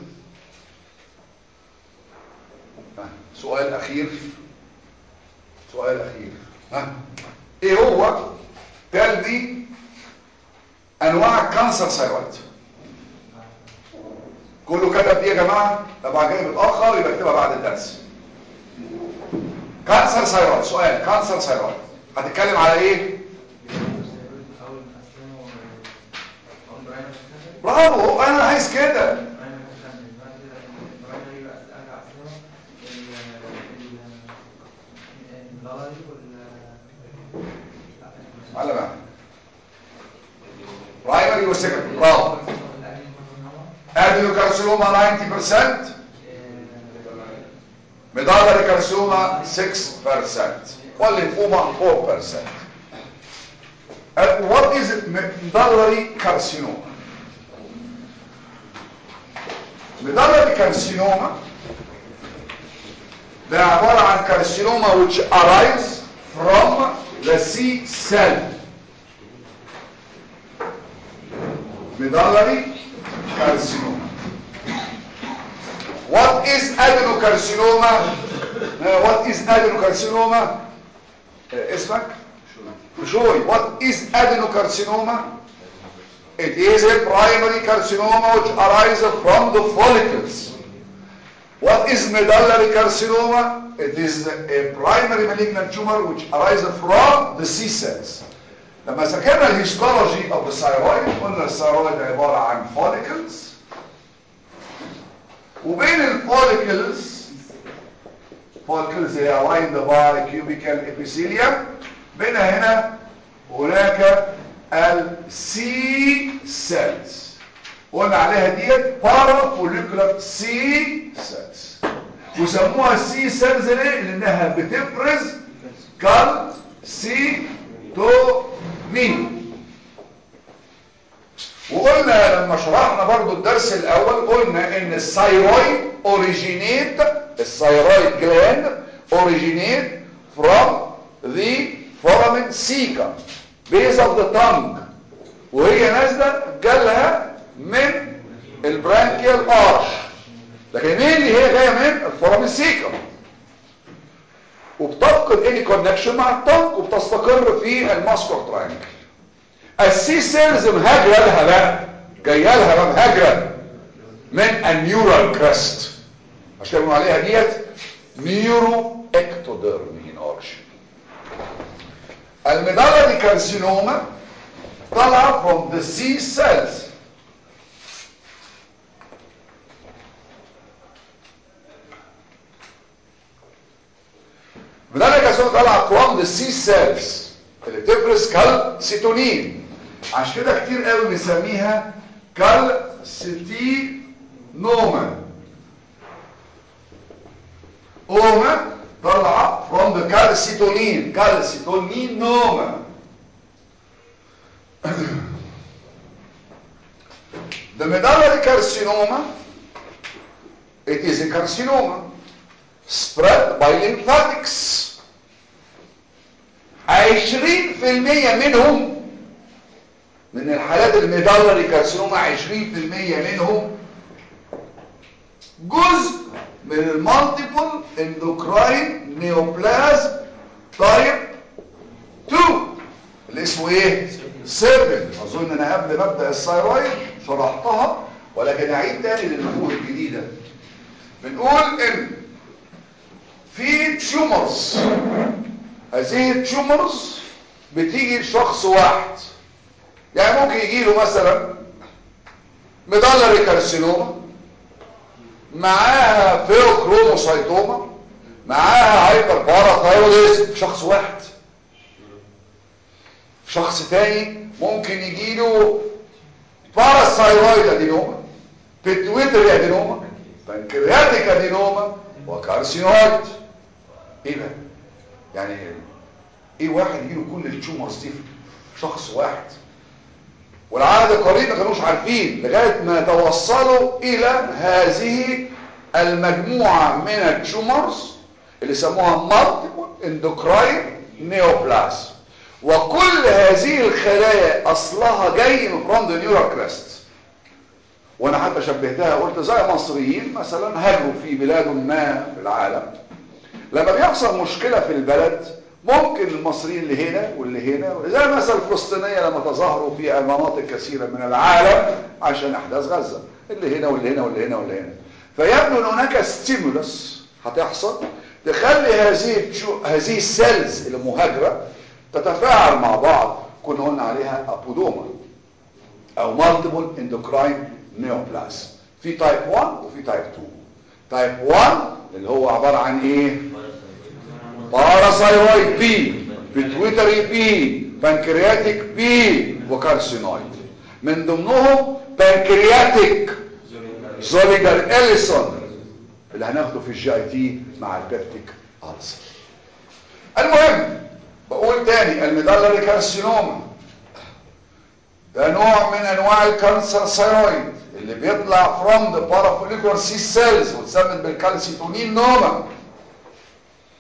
A: ها، سؤال اخير سؤال اخير ها ايه هو tell me انواع كانسر ثايرويد كله كتب دي يا جماعه طبعا جاي متاخر يبقى اكتبها بعد الدرس كانسر ثايرويد سؤال كانسر ثايرويد هتتكلم على ايه برافو انا عايز كده على بقى برايمري وسكندري برافو ادينوكارسينوما 90% ميدالري كارسينوما 6% والليمفوما 4% And what is medullary carcinoma? medullary carcinoma ده عبارة عن carcinoma which arise from the C cell medullary carcinoma what is adenocarcinoma Uh, what is adenocarcinoma uh, اسمك شوي what is adenocarcinoma it is a primary carcinoma which arises from the follicles what is medullary carcinoma it is a primary malignant tumor which arises from the C cells لما سكرنا الهيستولوجي of the thyroid قلنا الثيرويد عبارة عن follicles وبين الفوليكلز follicles هي lined by cubical epithelium بين هنا هناك السي cells قلنا عليها ديت parafollicular سي cells وسموها سي cells ليه؟ لانها بتفرز كالسيتونين وقلنا لما شرحنا برضو الدرس الاول قلنا ان الثايرويد اوريجينيت الثايرويد جلاند اوريجينيت from the foramen ceca base of the tongue وهي نازله جالها من البرانكيال ارش لكن مين اللي هي جايه من الفورامين سيكا وبتفقد اني كونكشن مع التنك وبتستقر في الماسكور تراينجل السي سيلز مهاجره لها بقى جايه لها بقى مهاجره من النيورال كريست عشان بنقول عليها ديت نيورو اكتوديرمي ان اورشن الميدالري كارسينوما طالعه from the C cells الميدالري كارسينوما طالعه from the C cells اللي بتفرز كالسيتونين عشان كده كتير قوي بنسميها كالسيتينوما اوما طلع from the calcitonin calcitoninoma the medullary carcinoma it is a carcinoma spread by lymphatics 20% منهم من الحالات الميدالري كارسينوما 20% منهم جزء من المالتيبل اندوكراين نيوبلازم تايب 2 اللي اسمه ايه 7 اظن انا قبل ما ابدا الثايرويد شرحتها ولكن اعيد تاني للنفوذ الجديده بنقول ان في تيومرز هذه التيومرز بتيجي لشخص واحد يعني ممكن يجي له مثلا ميدالري كارسينوما معاها فيوكروموسايتوما معاها هايبر باراثايروديزم شخص واحد شخص تاني ممكن يجيله باراثايرويد ادينوما بيتويتري ادينوما بنكرياتيك ادينوما وكارسينويد ايه بقى يعني ايه واحد يجيله كل التيومرز دي في شخص واحد والعدد القليل ما كانوش عارفين لغايه ما توصلوا الى هذه المجموعه من التيومرز اللي سموها مالتيبل اندوكراين نيوبلازم وكل هذه الخلايا اصلها جاي من فروم ذا نيورال كريست وانا حتى شبهتها قلت زي مصريين مثلا هاجروا في بلاد ما في العالم لما بيحصل مشكله في البلد ممكن المصريين اللي هنا واللي هنا زي مثلا الفلسطينيه لما تظاهروا في مناطق كثيره من العالم عشان احداث غزه اللي هنا واللي هنا واللي هنا واللي هنا فيبدو ان هناك ستيمولس هتحصل تخلي هذه التشو... هذه السيلز المهاجره تتفاعل مع بعض كنا قلنا عليها ابودوما او مالتيبل اندوكراين نيوبلاس في تايب 1 وفي تايب 2 تايب 1 اللي هو عباره عن ايه باراثايرويد بي بيتويتري بي بانكرياتيك بي وكارسينويد من ضمنهم بانكرياتيك زوليدر اليسون اللي هناخده في الجي اي تي مع البيبتيك ألسر المهم بقول تاني الميدالري كارسينوما ده نوع من انواع الكانسر ثايرويد اللي بيطلع from the parafollicular C cells وتسمى بالكالسيتونين نوما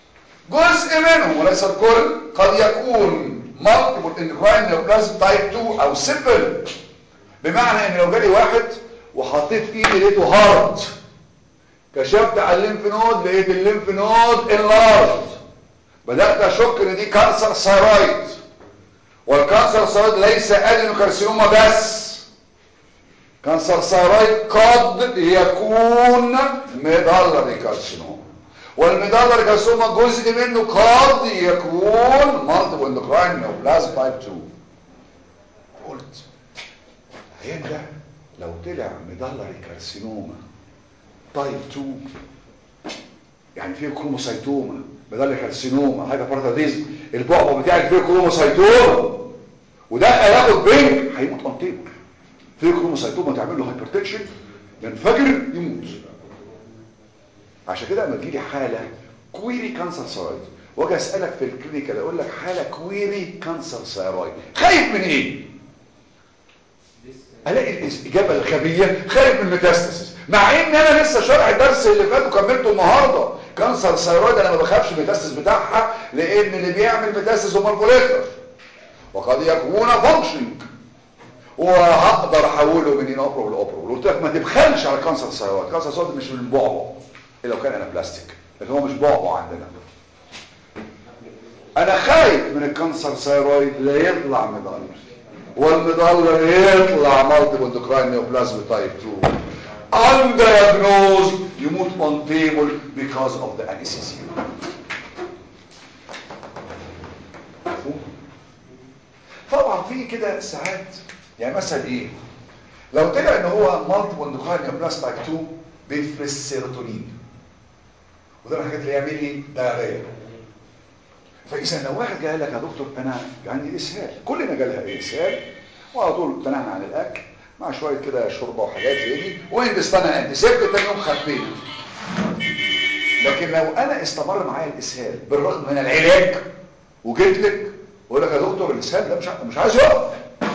A: جزء منه وليس الكل قد يكون multiple endocrine neoplasm type 2 او simple بمعنى ان لو جالي واحد وحطيت ايدي لقيته هارد كشفت على الليمف نود لقيت الليمف نود انلارجد بدات اشك ان دي كانسر ثايرويد والكانسر ثايرويد ليس ادينوكارسينوما بس كانسر ثايرويد قد يكون ميدالري كارسينوما والميدالري كارسينوما جزء منه قد يكون مالتيبل اندوكراين نيوبلازم تايب 2 قلت العيان ده لو طلع ميدالري كارسينوما تايب 2 يعني فيه كروموسايتوما ميدالري كارسينوما حاجه بارتاديزم البعبع بتاعك فيه كروموسايتوما وده هياخد بينك هيموت انتيبل فيه كروموسايتوما تعمل له هايبرتنشن ينفجر يموت عشان كده لما تجيلي حاله كويري كانسر ثايرويد واجي اسالك في الكلينيكال اقول لك حاله كويري كانسر ثايرويد خايف من ايه الاقي الاجابه الغبيه خايف من الميتاستاسيس مع ان انا لسه شارح الدرس اللي فات وكملته النهارده كانسر ثايرويد انا ما بخافش من الميتاستاسيس بتاعها لان اللي بيعمل ميتاستاسيس هم الفوليكولر وقد يكون فانكشننج وهقدر احوله من انوبرو لاوبرو قلت لك ما تبخلش على كانسر ثايرويد كانسر ثايرويد مش من البعبع الا لو كان انا بلاستيك لكن هو مش بعبع عندنا انا خايف من الكانسر ثايرويد لا يطلع مدلر والمدلر يطلع مالتيبل اندوكراين نيوبلازم تايب 2 undiagnosed يموت on table because of the anesthesia مفهوم طبعا في كده ساعات يعني مثلا ايه لو طلع ان هو مالتيبل اندوكراين نيوبلازم تايب 2 بيفرز سيروتونين وده من الحاجات اللي يعمل لي دايريه فاذا لو واحد جاي لك يا دكتور انا عندي اسهال كلنا جالها اسهال وعلى طول امتنعنا عن الاكل مع شويه كده شوربه وحاجات زي دي وين بستنى انت سبت تاني يوم خفينا لكن لو انا استمر معايا الاسهال بالرغم من العلاج وجيت لك واقول لك يا دكتور الاسهال ده مش ع- مش عايز يقف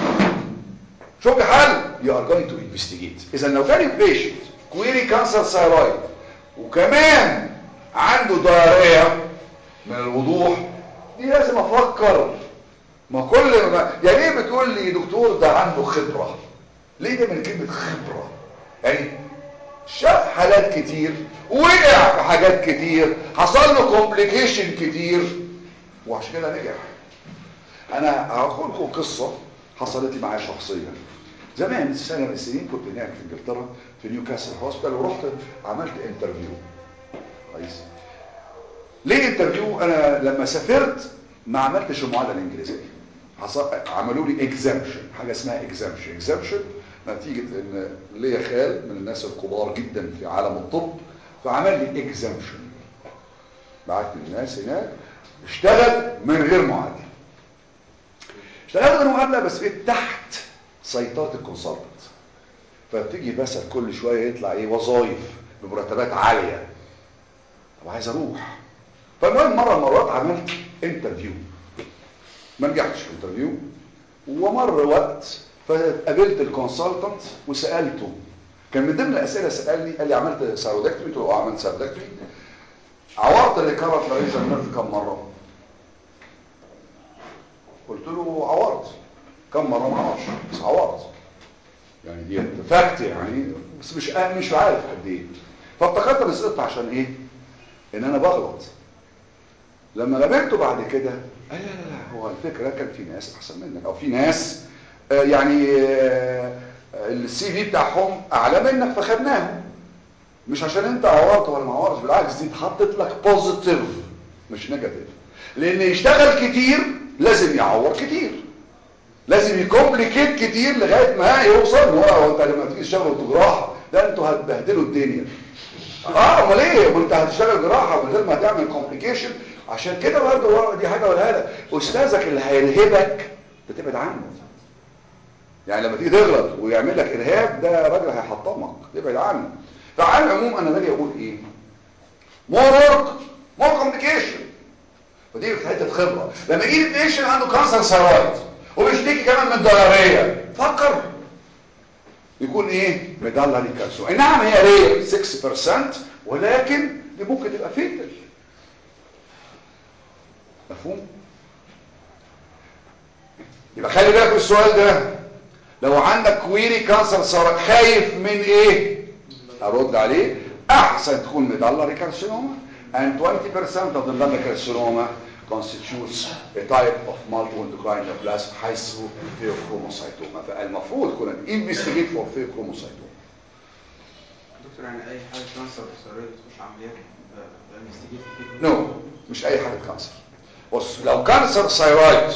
A: شوف لي حل يو ار جوينج تو انفستيجيت اذا لو كان بيشنت كويري كانسر ثايرويد وكمان عنده ضرريه من الوضوح دي لازم افكر ما كل ما يعني ايه بتقول لي دكتور ده عنده خبره ليه ده من كلمه خبره يعني شاف حالات كتير وقع في حاجات كتير حصل له كومبليكيشن كتير وعشان كده نجح انا هقول لكم قصه حصلت لي معايا شخصيا زمان سنه من السنين كنت هناك في انجلترا في نيوكاسل هوسبيتال ورحت عملت انترفيو كويس ليه انترفيو انا لما سافرت ما عملتش المعادله الانجليزيه حصل عملوا لي اكزامشن حاجه اسمها اكزامشن اكزامشن نتيجه ان ليا خال من الناس الكبار جدا في عالم الطب فعمل لي اكزامشن بعت الناس هناك اشتغل من غير معادله اشتغلت من معادله بس بقيت تحت سيطره الكونسلتنت فبتيجي بس كل شويه يطلع ايه وظايف بمرتبات عاليه طب عايز اروح فالمهم مره من المرات عملت انترفيو ما نجحتش في انترفيو ومر وقت فقابلت الكونسلتنت وسالته كان من ضمن الاسئله سالني قال لي عملت سيرودكتومي قلت له اه عملت سيرودكتومي عورت الريكارنت لارينجال نيرف كم مره قلت له عورت كم مره ما اعرفش بس عورت يعني دي فاكت يعني بس مش مش عارف قد ايه فافتكرت اني سقطت عشان ايه ان انا بغلط لما قابلته بعد كده قال لا لا لا هو الفكره كان في ناس احسن منك او في ناس آه يعني آه السي في بتاعهم اعلى منك فخدناهم مش عشان انت عورت ولا ما عورتش بالعكس دي اتحطت لك بوزيتيف مش نيجاتيف لان يشتغل كتير لازم يعور كتير لازم يكومبليكيت كتير لغايه ما يوصل ان هو انت لما تيجي تشتغل جراحه ده انتوا هتبهدلوا الدنيا اه امال ايه ما انت هتشتغل جراحه من غير ما تعمل كومبليكيشن عشان كده برضه دي حاجه اقولها لك استاذك اللي هيرهبك تبعد عنه يعني لما تيجي تغلط ويعمل لك ارهاب ده راجل هيحطمك تبعد عنه فعلى العموم انا باجي اقول ايه مور ورك مور كومبليكيشن ودي حته خبره لما يجي لي بيشن عنده كانسر ثايرويد وبيشتكي كمان من ضرريه فكر يكون ايه ميدالري كالسيوم اي نعم هي رير 6% ولكن دي ممكن تبقى فيتل مفهوم يبقى خلي بالك من السؤال ده لو عندك كويري كانسر صار خايف من ايه ارد عليه احسن تكون مدلري كارسينوما and 20% of the medullary carcinoma constitutes a type of multiple endocrine neoplasm حيث pheochromocytoma فالمفروض كنا investigate for pheochromocytoma
E: دكتور يعني اي حاجه كانسر سريه تخش عمليات بانفستيجيت فيه
A: نو no. مش اي حاجه كانسر بص لو كانسر ثايرويد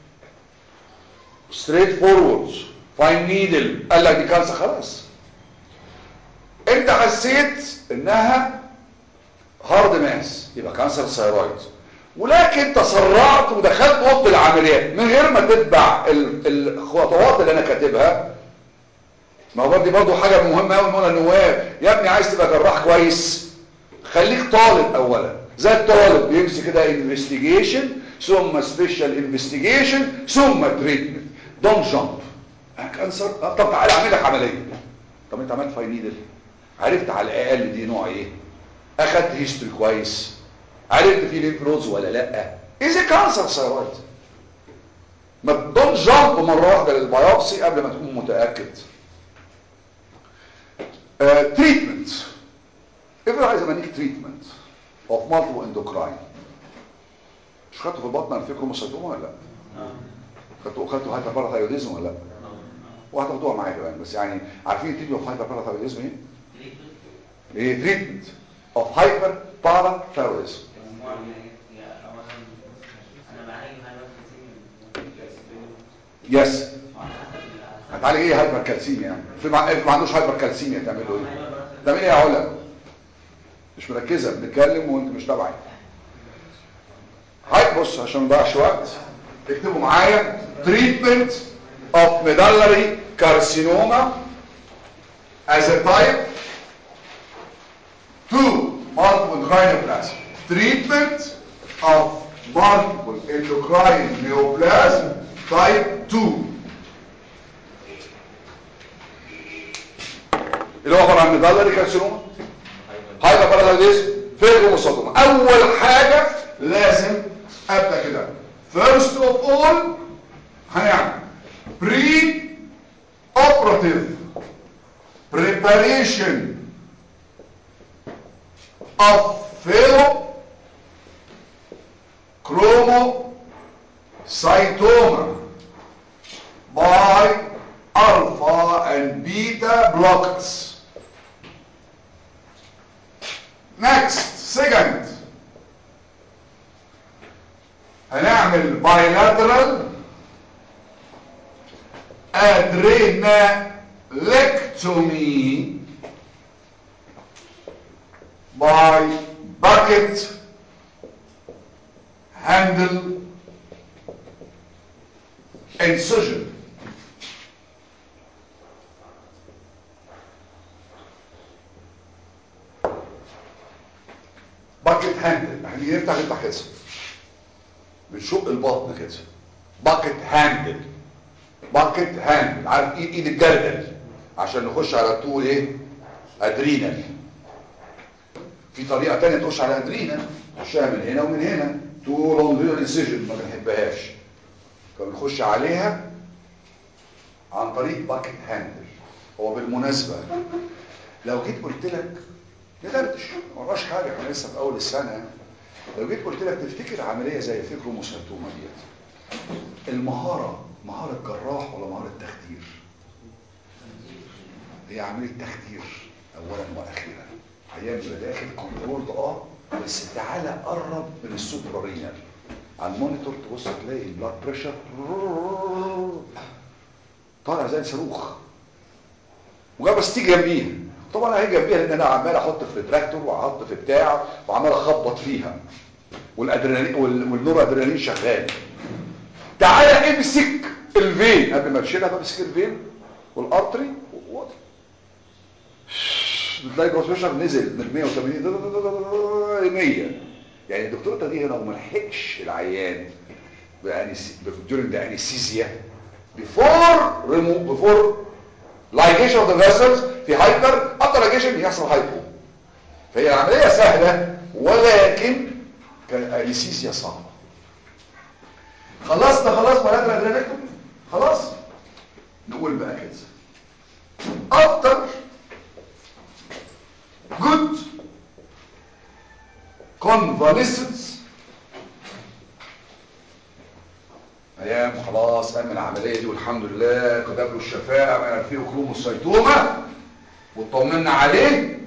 A: ستريت فورورد فاين نيدل قال لك دي كانسر خلاص انت حسيت انها هارد ماس يبقى كانسر ثايرويد ولكن تسرعت ودخلت اوضه العمليات من غير ما تتبع ال- الخطوات اللي انا كاتبها ما هو دي برضه حاجه مهمه قوي نقولها نواب يا ابني عايز تبقى جراح كويس خليك طالب اولا زي الطالب بيمسك كده انفستيجيشن ثم سبيشال انفستيجيشن ثم تريتمنت دونت جامب كانسر آه، طب تعالى اعمل لك عمليه طب انت عملت فاينيدل عرفت على الاقل دي نوع ايه اخدت هيستوري كويس عرفت في ليمف نودز ولا لا اذا كانسر ثايرويد ما دونت جامب مره واحده للبيوبسي قبل ما تكون متاكد تريتمنت افرض عايز امانيك تريتمنت اوف مالتيبل اندوكراين مش خدته في البطن الفيكروموسيتوما ولا لا خدته خدته هايبر باراثايروديزم ولا لا وهتاخدوها معايا كمان بس يعني عارفين تريتمنت اوف هايبر باراثايروديزم ايه ايه تريتمنت اوف هايبر باراثايروديزم
F: انا بعالج
A: يس هتعالج ايه هايبر كالسيميا يعني في ما ما عندوش هايبر كالسيميا تعمل له ايه تعمل ايه يا علا مش مركزه بنتكلم وانت مش تابعي هاي بص عشان ما نضيعش وقت اكتبوا معايا treatment of medullary carcinoma as a type 2 multiple neoplasm treatment of multiple endocrine neoplasm type 2 اللي هو عباره عن ميدالري كارسينوما هايبر بارادايزم فيبروموسوتوما اول حاجه لازم ابدا كده first of all هنعمل pre operative preparation of fellow chromocytoma by alpha and beta blockers. Next, second, هنعمل bilateral adrenalectomy by bucket handle incision. باكت هاندل احنا نيجي نفتح نفتح كده بنشق البطن كده باكت هاندل باكت هاندل عارف ايد ايد الجردل عشان نخش على الطول ايه ادرينال في طريقه تانية تخش على ادرينال تخشها من هنا ومن هنا تو لونجيرال انسيجن ما بنحبهاش فبنخش عليها عن طريق باكت هاندل هو بالمناسبه لو جيت قلت لك ندردش ما وراش حاجه احنا لسه في اول السنه يعني. لو جيت قلت لك تفتكر عمليه زي الفيكروموسيتوما ديت المهاره مهاره جراح ولا مهاره تخدير هي عمليه تخدير اولا واخيرا عيان يبقى داخل كنترول اه بس تعالى قرب من السوبرارينال على المونيتور تبص تلاقي البلاد بريشر طالع زي الصاروخ مجرد بس تيجي جنبيها طبعا هي جنبيها لان انا عمال احط في التراكتور واحط في بتاع وعمال اخبط فيها والادرينالين وال- والنور ادرينالين شغال تعالى امسك الفين قبل ما تشيلها بمسك الفين والارتري و- بتلاقي جروس بريشر نزل من 180 ل 100 يعني الدكتوره دي هنا وما لحقش العيان during the anesthesia before remove before ligation of the vessels في هايبر after ligation يحصل هايبو فهي العملية سهلة ولكن كان انستيزيا صعبة خلصنا خلاص بلاتر ادرينالكتومي خلاص نقول بقى كده after good convalescence ايام خلاص قام العمليه دي والحمد لله كتب له الشفاء من الفيوكروموسايتوما واطمنا عليه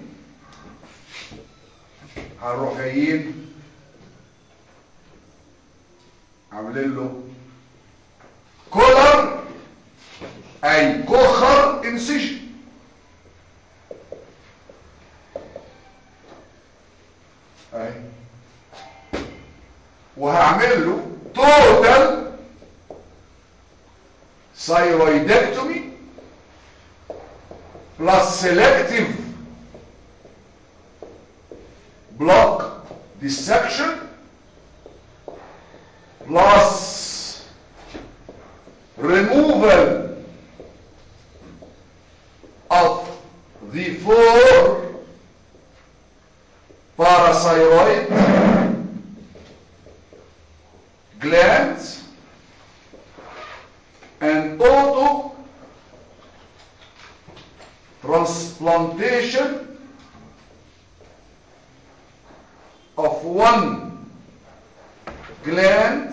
A: هنروح جايين عاملين له كولر اي كوخر انسجن اهي وهعمل له توتال ثايرويدكتومي بلس سيلكتيف block dissection plus removal of the four parathyroid glands and auto transplantation of one gland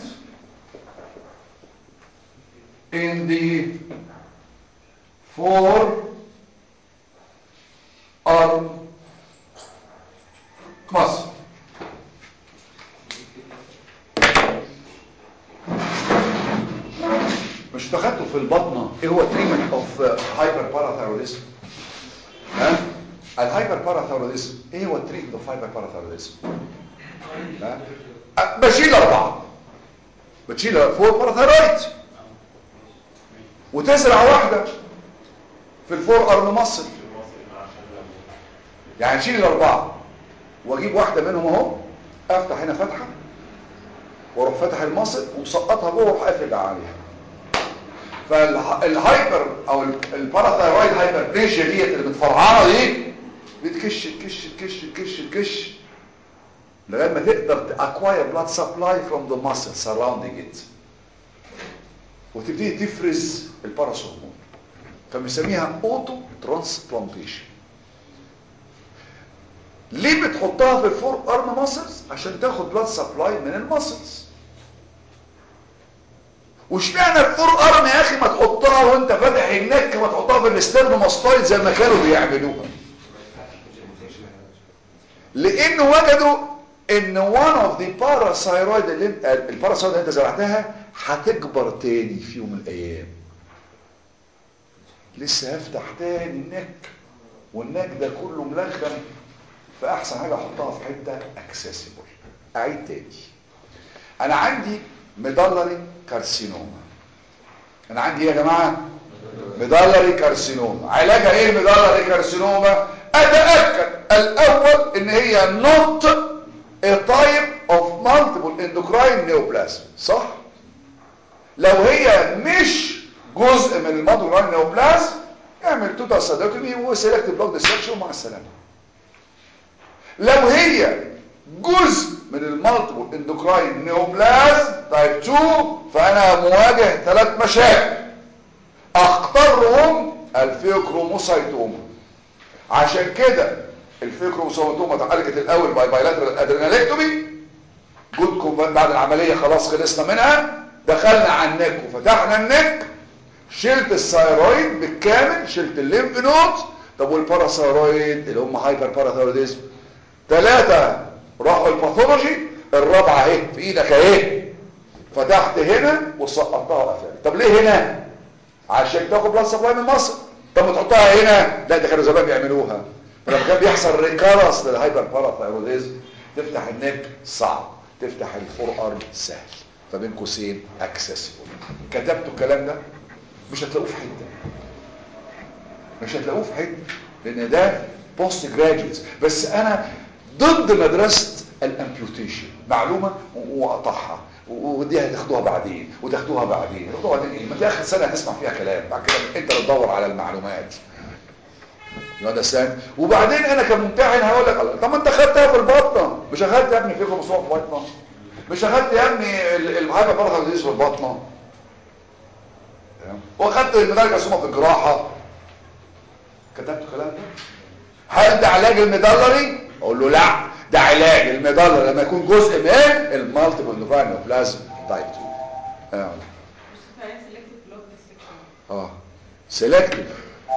A: in the four arm muscle. مش تاخدته في البطنه ايه هو تريتمنت اوف هايبر باراثايروديزم ها الهايبر باراثايروديزم ايه هو التريتمنت اوف هايبر باراثايروديزم ها أه، بشيل اربعه بتشيل فور باراثايرويد وتزرع واحده في الفور ارم مصل يعني اشيل الاربعه واجيب واحده منهم اهو افتح هنا فتحه واروح فاتح المصل ومسقطها جوه واروح قافل عليها فالهايبر او الباراثايرويد هايبربليشيا ديت اللي متفرعانه دي بتكش تكش تكش تكش تكش لغايه ما تقدر تاكواير بلاد سبلاي فروم ذا ماسل سراوندينج ات وتبتدي تفرز الباراس هرمون فبنسميها اوتو ترانسبلانتيشن ليه بتحطها في الفور ارم ماسلز عشان تاخد بلاد سبلاي من الماسلز واشمعنى الفور ارم يا اخي ما تحطها وانت فاتح النك ما تحطها في الاسترنوماستويد زي ما كانوا بيعملوها لان وجدوا ان one of the parasithoid اللي انت الباراسايرويد اللي انت زرعتها هتكبر تاني في يوم من الايام لسه هفتح تاني النك والنك ده كله ملخم فاحسن حاجه احطها في حته اكسسبل اعيد تاني انا عندي ميدالري كارسينوما انا عندي ايه يا جماعه ميدالري كارسينوما علاجها ايه الميدالري كارسينوما اتاكد الاول ان هي not a type of multiple endocrine neoplasm صح لو هي مش جزء من المالتيبل نيوبلازم اعمل توتال سادوتومي وسيلكت بلوك ديسكشن ومع السلامه لو هي جزء من المالتيبل اندوكراين نيوبلازم تايب 2 فانا مواجه ثلاث مشاكل اختارهم الفيوكروموسايتوما عشان كده الفيوكروموسايتوما اتعالجت الاول باي بايلاترال ادرينالكتومي جودكم بعد العمليه خلاص خلصنا منها دخلنا على النك وفتحنا النك شلت الثايرويد بالكامل شلت الليمف نود طب والباراثايرويد اللي هم هايبر باراثايرويدزم ثلاثة راحوا الباثولوجي الرابعة اهي في ايدك اهي فتحت هنا وسقطتها وقفلت طب ليه هنا عشان تاخد بلاد سبلاي من مصر طب ما تحطها هنا لا ده كانوا زمان بيعملوها فلما كان بيحصل ريكارس للهايبر باراثايرويدزم تفتح النك صعب تفتح الفور ارم سهل فبين قوسين اكسسبل كتبتوا الكلام ده مش هتلاقوه في حته مش هتلاقوه في حته لان ده بوست جراجويتس بس انا ضد مدرسه الامبيوتيشن معلومه واقطعها ودي هتاخدوها بعدين وتاخدوها بعدين تاخدوها بعدين ايه ما في اخر سنه هتسمع فيها كلام بعد كده انت اللي تدور على المعلومات يا سام وبعدين انا كممتحن هقول لك طب ما انت خدتها في البطنه مش اخدت يا ابني فيكم مصروف في البطنه مش اخدت يا ابني ال- الهايبر بارثايرويديز في البطنه تمام؟ واخدت المدرجه السمه في الجراحه كتبت الكلام ده هل ده علاج المدلري اقول له لا ده علاج المدلري لما يكون جزء من المالتيبل نيوبلازم تايب 2 اه اه سيلكتيف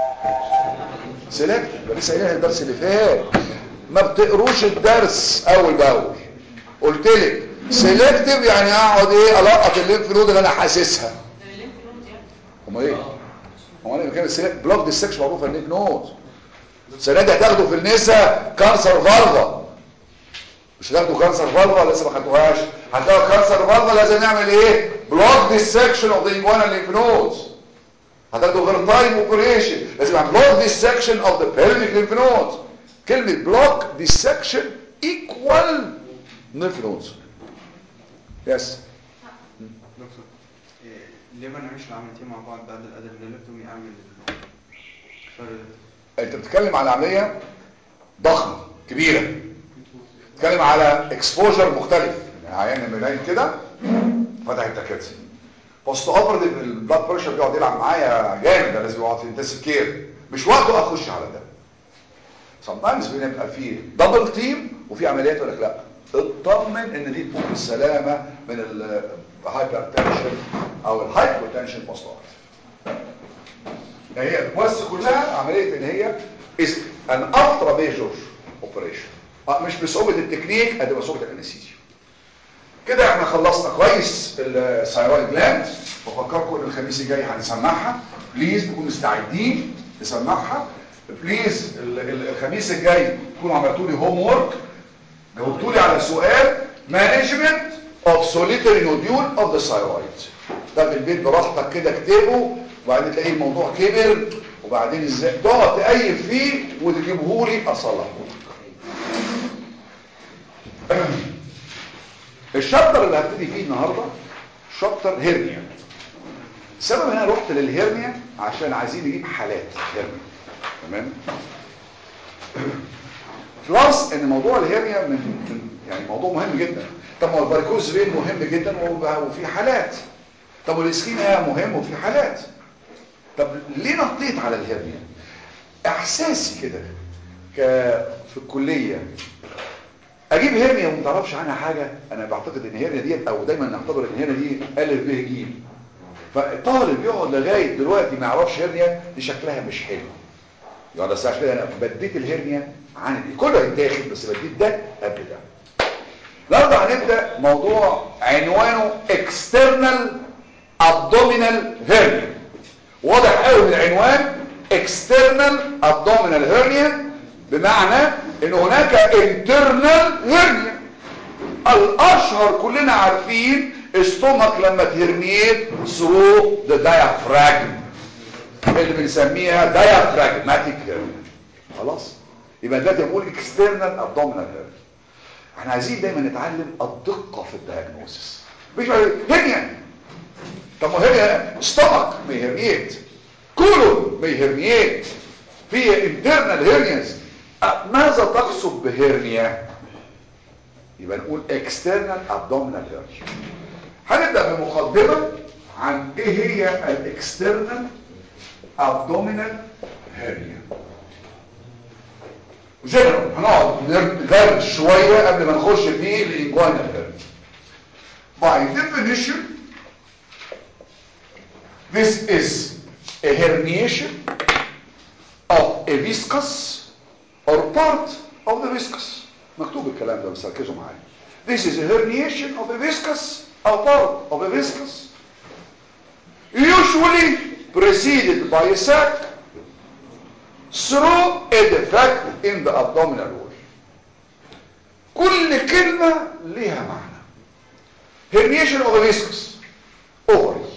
A: سيلكتيف لسه قايلها الدرس اللي فات ما بتقروش الدرس اول باول قلت لك سيلكتيف يعني اقعد ايه القط الليمف نود اللي انا حاسسها امال ايه امال ايه كان السيلكت بلوك ديسكشن معروفه الليمف نود السنه دي هتاخده في النساء كانسر فالفا مش هتاخدوا كانسر فالفا لسه ما خدتوهاش هتلاقوا كانسر فالفا لازم نعمل ايه بلوك ديسكشن اوف ذا انجوانا ليمف نودز هتاخدوا غير تايم اوبريشن لازم نعمل بلوك ديسكشن اوف ذا بيلفيك ليمف نودز كلمه بلوك ديسكشن ايكوال ليمف نودز يس
E: دكتور إيه، ليه ما نعملش العمليتين مع بعض بعد الادرينالكتومي اعمل الفرق ده؟
A: انت بتتكلم على عمليه ضخمه كبيره بتتكلم على اكسبوجر مختلف يعني عيان من العين كده فتح التكاتس بوست اوبرتيف البلاد بريشر بيقعد يلعب معايا جامد ده لازم يقعد في انتنسيف كير مش وقته اخش على ده sometimes بنبقى في دبل تيم وفي عمليات يقول لك لا اطمن ان دي تكون بالسلامه من الهايبر تنشن او الهايبر تنشن بوست اوبرتيف هي بس كلها عمليه ان هي is an ultra major operation آه، مش بصعوبه التكنيك قد ما صعوبه الانستيزيا كده احنا خلصنا كويس الثايرويد جلاند بفكركم ان الخميس الجاي هنسمعها بليز نكون مستعدين نسمعها بليز ال- ال- الخميس الجاي تكونوا عملتوا لي هوم وورك جاوبتوا لي على سؤال مانجمنت اوف سوليتري نوديول اوف ذا ثايرويد ده في البيت براحتك كده اكتبه وبعدين تلاقي الموضوع كبر وبعدين ازاي تقعد تقيم فيه وتجيبه لي اصلحه لك الشابتر اللي هبتدي فيه النهارده شابتر هيرنيا السبب ان انا رحت للهيرنيا عشان عايزين نجيب حالات هيرنيا تمام بلس ان موضوع الهيرنيا من, من يعني موضوع مهم جدا طب ما هو الباريكوز فين مهم جدا وب- وفي حالات طب والاسكيميا مهم وفي حالات طب ليه نطيت على الهيرنيا احساسي كده ك في الكليه اجيب هيرنيا وما تعرفش عنها حاجه انا بعتقد ان هيرنيا ديت او دايما نعتبر ان هيرنيا دي الف ب ج فالطالب يقعد لغايه دلوقتي ما يعرفش هيرنيا دي شكلها مش حلو يقعد الساعه كده انا بديت الهيرنيا عن دي كله هيتاخد بس بديت ده قبل ده النهارده هنبدا موضوع عنوانه external abdominal hernia واضح قوي من العنوان external abdominal hernia بمعنى ان هناك internal hernia الاشهر كلنا عارفين استومك لما تهرنيت through the diaphragm اللي بنسميها diaphragmatic hernia خلاص يبقى دلوقتي بنقول external abdominal hernia احنا عايزين دايما نتعلم الدقة في الدياجنوسيس مش بقى هرنيا طب ما هرنيا ستومك ما يهرنيت كولون ما يهرنيت في internal hernias أه، ماذا تقصد بهرنيا يبقى نقول external abdominal hernia هنبدأ بمقدمة عن ايه هي الاكسترنال abdominal hernia جنرال هنقعد نغير شوية قبل ما نخش في الانجوينال hernia by definition this is a herniation of a viscous or part of the viscous مكتوب الكلام ده بس ركزوا معايا this is a herniation of a viscous or part of a viscous usually preceded by a sac through a defect in the abdominal wall كل كلمة ليها معنى herniation of a viscous ovary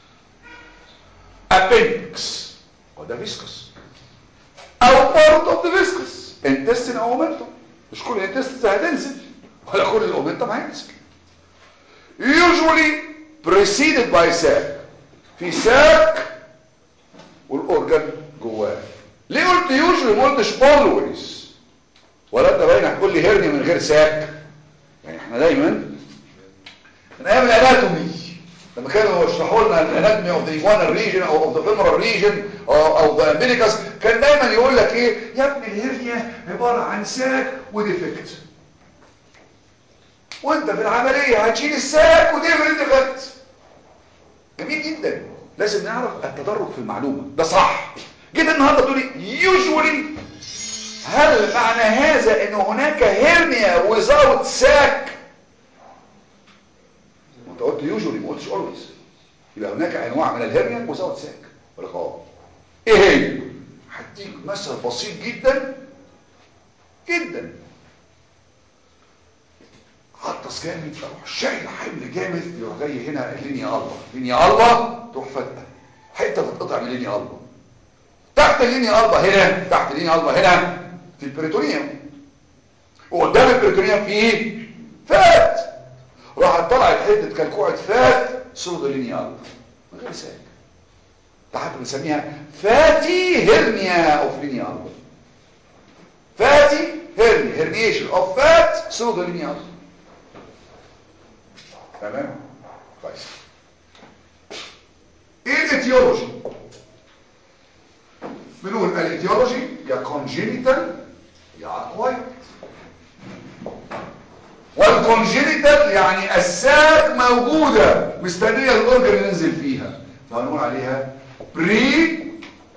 A: appendix وده viscous او part of the viscous intestine او omentum مش كل الانتستين هتنزل ولا كل الاومنتم هينزل usually preceded by sac في ساك والاورجن جواه ليه قلت usually ما قلتش always ولا انت باين هتقول لي هرني من غير ساك يعني احنا دايما من ايام الاناتومي لما كانوا يشرحوا لنا الاناتومي اوف ذا ايجوانا ريجن او اوف ذا فيمورال ريجن او ذا امبليكس كان دايما يقول لك ايه يا ابني الهرنيا عباره عن ساك وديفكت وانت في العمليه هتشيل الساك وتقفل الديفكت جميل جدا لازم نعرف التدرج في المعلومه ده صح جيت النهارده تقول لي يوجوالي هل معنى هذا ان هناك هرنيا وزاوت ساك انت قلت يوجوالي ما قلتش اولويز يبقى هناك انواع من الهرنيا وزاوت ساك ولا اه ايه هي هديك مثل بسيط جدا جدا عطس جامد اروح شايل حمل جامد يروح جاي هنا اللينيا الله لينيا الله تروح فجأة حته تتقطع من لينيا الله تحت اللينيا الله هنا تحت اللينيا الله هنا في البريتونيوم وقدام البريتونيوم في فات راحت طلعت حته كلكوعه فات سود لينيا الله من غير ساك ده حتى بنسميها فاتي هرنيا اوف لينيا الله فاتي هرنيا هرنيشن اوف فات سود لينيا الله تمام كويس ايه الاتيولوجي بنقول الاتيولوجي يا كونجينيتال يا اكوايرد والكونجينيتال يعني الساك موجودة مستنية الاورجن ينزل فيها فهنقول عليها بري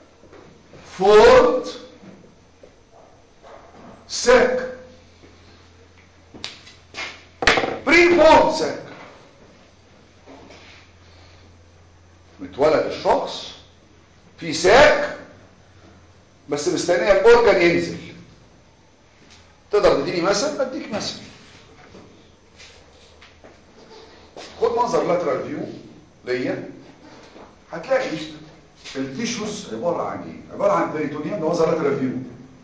A: فورد ساك بري فورد ساك متولد الشخص في ساك بس مستنيه الاورجن ينزل تقدر تديني مثل بديك مثل خد منظر لاترال فيو ليا هتلاقي التيشوز عباره عن ايه عباره عن بريتونيوم ده منظر لاترال فيو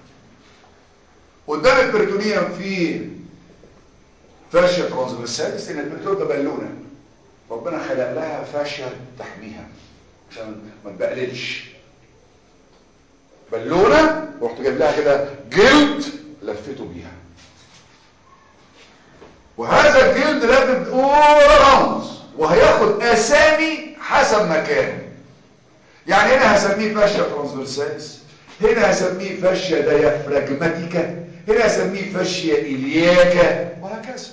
A: قدام البريتونيوم في فاشيا ترانسفيرساليس لان البريتونيوم ده بالونه ربنا خلق لها فاشيا تحميها عشان ما تبقللش بالونه ورحت جايب لها كده جلد لفته بيها وهذا الجلد لافف اول راوند وهياخد اسامي حسب مكانه يعني هنا هسميه فاشيا ترانسفيرساليس هنا هسميه فاشيا ديافراجماتيكا هنا هسميه فاشيا الياكا وهكذا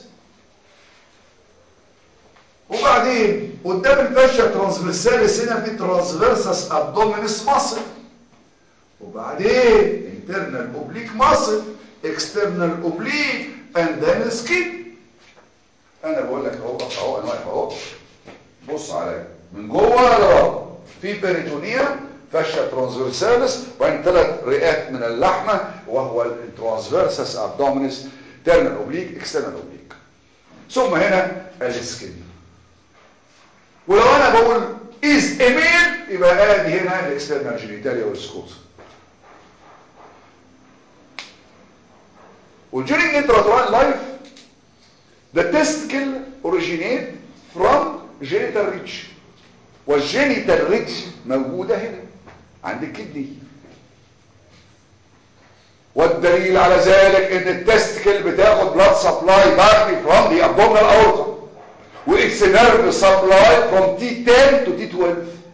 A: وبعدين قدام الفاشيا ترانسفيرساليس هنا في ترانسفيرسس ابدومينس ماسل وبعدين internal oblique muscle external oblique and then skin انا بقول لك اهو اهو انا واقف اهو بص عليا من جوه لبره في بيريتونيا فاشيا ترانسفيرساليس وبعدين ثلاث رئات من اللحمه وهو الترانسفيرسس ابدومينس تيرنال اوبليك اكسترنال اوبليك ثم هنا السكين ولو انا بقول از ايميل يبقى ادي هنا الاكسترنال جينيتاليا والسكوت during intrauterine life the testicle originate from genital ridge والجينيتال ريدج موجودة هنا عند الكدني والدليل على ذلك ان التستكل بتاخد blood supply directly from the abdominal aorta وإتس nerve supply from T10 to T12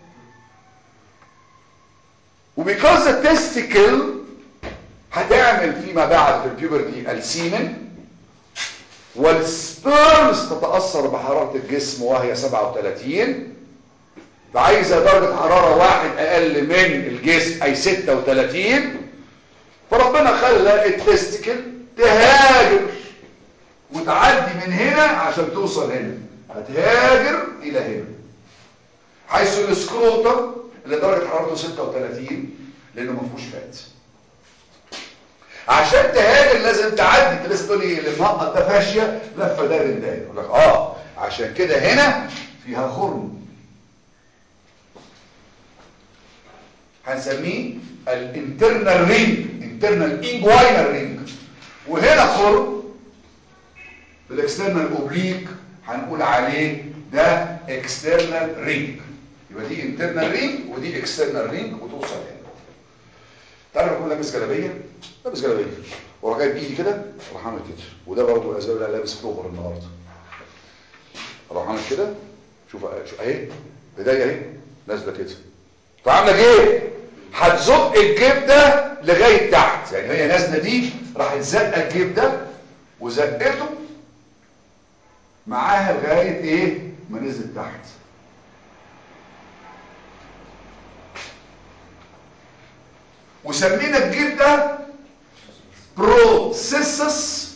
A: وبيكوز the testicle هتعمل فيما بعد في البيوبرتي السيمن والسبيرمز تتأثر بحرارة الجسم وهي 37 فعايزة درجة حرارة واحد أقل من الجسم أي 36 فربنا خلى التستيكل تهاجر وتعدي من هنا عشان توصل هنا هتهاجر إلى هنا حيث السكروتر اللي درجة حرارته 36 لأنه ما فيهوش فات عشان تهاجر لازم تعدي انت لسه تقول لي اللي منقط ده فاشيه لفه داير داير يقول لك اه عشان كده هنا فيها خرم هنسميه الانترنال رينج انترنال انجوينال رينج وهنا خرم بالاكسترنال اوبليك هنقول عليه ده اكسترنال رينج يبقى دي انترنال رينج ودي اكسترنال رينج وتوصل هنا تعرف اكون لابس جلابيه لابس جلابيه وراح جايب ايدي كده وراح عامل كده وده برضه الاسباب اللي انا لابس بلوفر النهارده اروح عامل كده شوف شوف اهي بدايه اهي نازله كده فعامله ايه هتزق الجيب ده لغايه تحت يعني هي نازله دي راحت زقه الجيب ده وزقته معاها لغايه ايه ما نزل تحت وسمينا الجيب ده بروسيسس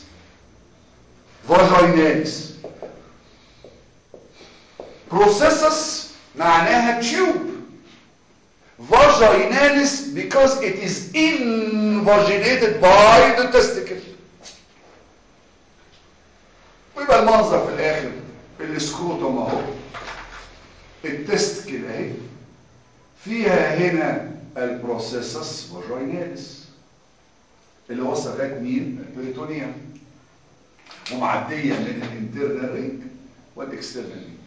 A: فاجيناليس بروسيسس معناها تيوب vaginalis because it is invaginated by the testicle ويبقى المنظر في الاخر السكروتوم اهو التستكل اهي فيها هنا البروسيسس فاجيناليس اللي وصل لغايه مين البريتونيوم ومعديه من الانترنال رينج والاكسترنال رينج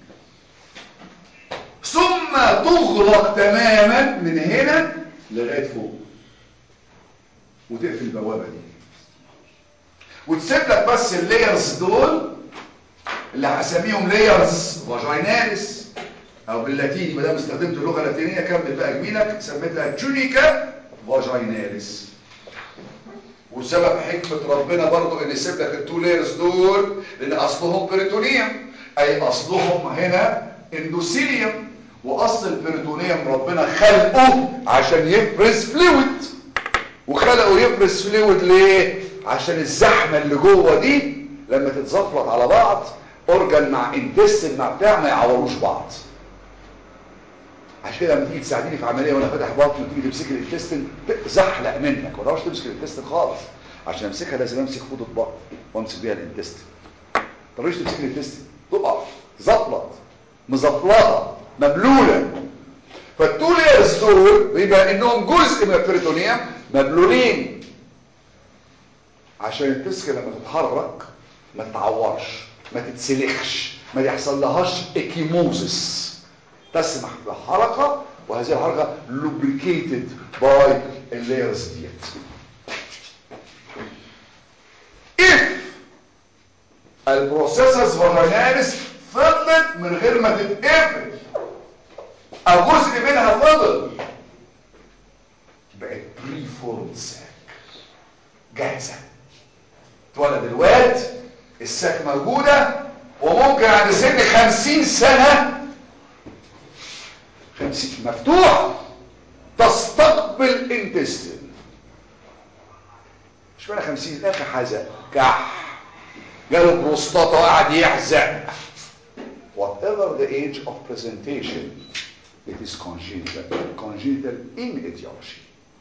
A: ثم تغلق تماما من هنا لغايه فوق وتقفل البوابه دي وتسيب لك بس اللايرز دول اللي هسميهم لايرز فاجيناليس او باللاتيني ما دام استخدمت اللغه اللاتينيه كمل بقى جميلك سميتها تونيكا فاجيناليس وسبب حكمه ربنا برضو ان يسيب لك التو لايرز دول لان اصلهم بريتونيوم اي اصلهم هنا اندوثيليوم واصل البريتونيوم ربنا خلقه عشان يفرز فلويد وخلقه يفرز فلويد ليه عشان الزحمه اللي جوه دي لما تتزفلط على بعض اورجان مع انتستين مع بتاع ما يعوروش بعض عشان كده لما تيجي تساعديني في عمليه وانا فاتح بطن وتيجي تمسك الانتستين تزحلق منك ولا مش تمسك الانتستين خالص عشان امسكها لازم امسك فوطه بطن وامسك بيها الانتستين طب ليش تمسك الانتستين تقع زفلط مزفلطه مبلوله فالتو لايرز دول بيبقى انهم جزء من البريتونيوم مبلولين عشان التسكه لما تتحرك ما تتعورش ما تتسلخش ما يحصل لهاش اكيموزس تسمح بحركه وهذه الحركه lubricated by اللايرز ديت if البروسيسز فاجيناليس فضلت من غير ما تتقفل او جزء منها فضل بقت بري فورد ساك جاهزه اتولد الواد الساك موجوده وممكن عند سن خمسين سنه خمسين مفتوح تستقبل انتستين مش معنى خمسين الاخر حزق كح جاله بروستاتا وقعد يحزق whatever the age of presentation it is congenital congenital in etiology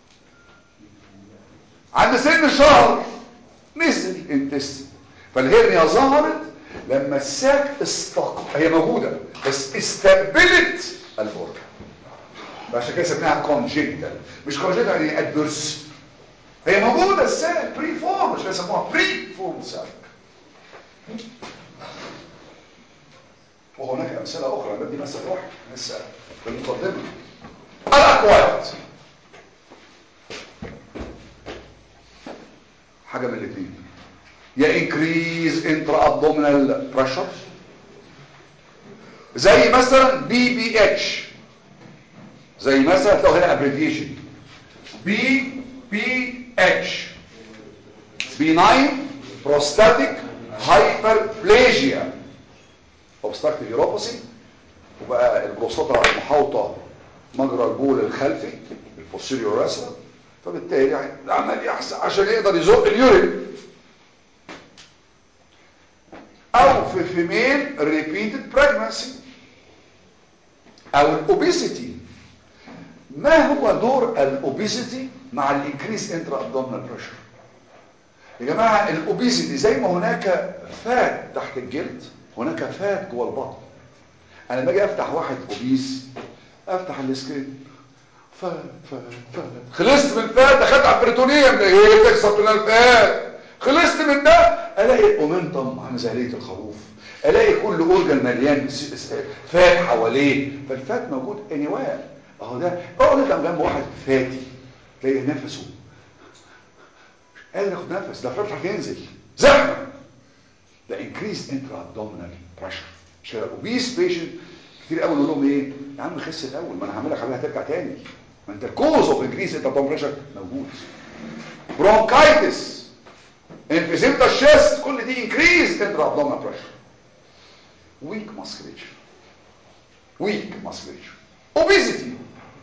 A: عند سن شهر نزل انتستين فالهرنيا ظهرت لما الساك استقبل هي موجودة بس استقبلت الأورجن عشان كده سميناها كونجنتال مش كونجنتال يعني ادفيرس هي موجودة الساك بري فورم مش بيسموها بري فورم ساك وهناك أمثلة أخرى بدي بس واحد لسه بالمقدمة الأكواد حاجة من الاثنين يا increase intra-abdominal pressure زي مثلا بي بي اتش زي مثلا تلاقوا هنا abbreviation بي بي اتش benign prostatic hyperplasia obstructive uropathy وبقى البروستاتا محاوطه مجرى البول الخلفي البوستيريور راسا فبالتالي يعني عمال يحسن عشان يقدر يزق اليورين او في فيميل ريبيتد بريجنسي او الاوبيسيتي ما هو دور الاوبيسيتي مع الانكريس انترا ابدومينال بريشر يا جماعه الاوبيسيتي زي ما هناك فات تحت الجلد هناك فات جوه البطن انا لما اجي افتح واحد اوبيس افتح السكرين فات فات فات خلصت من الفات دخلت على البريتونيوم ده ايه تكسر من الفات خلصت من ده الاقي الاومنتم عامل زي ليله الخروف الاقي كل اورجن مليان فات حواليه فالفات موجود انيوال اهو ده اقعد انت جنب واحد فاتي تلاقي نفسه مش قادر ياخد نفس ده فرح ينزل زحمه ده increased intra abdominal pressure مش كده اوبيس بيشنت كتير قوي نقول لهم ايه يا عم خس الاول ما انا هعمل لك عمليه هترجع تاني ما انت الكوز اوف انكريز انت بريشر موجود برونكايتس انفيزيمتا الشيست كل دي انكريز انترا ابدومينال بريشر ويك ماسكليتشر ويك ماسكليتشر اوبيزيتي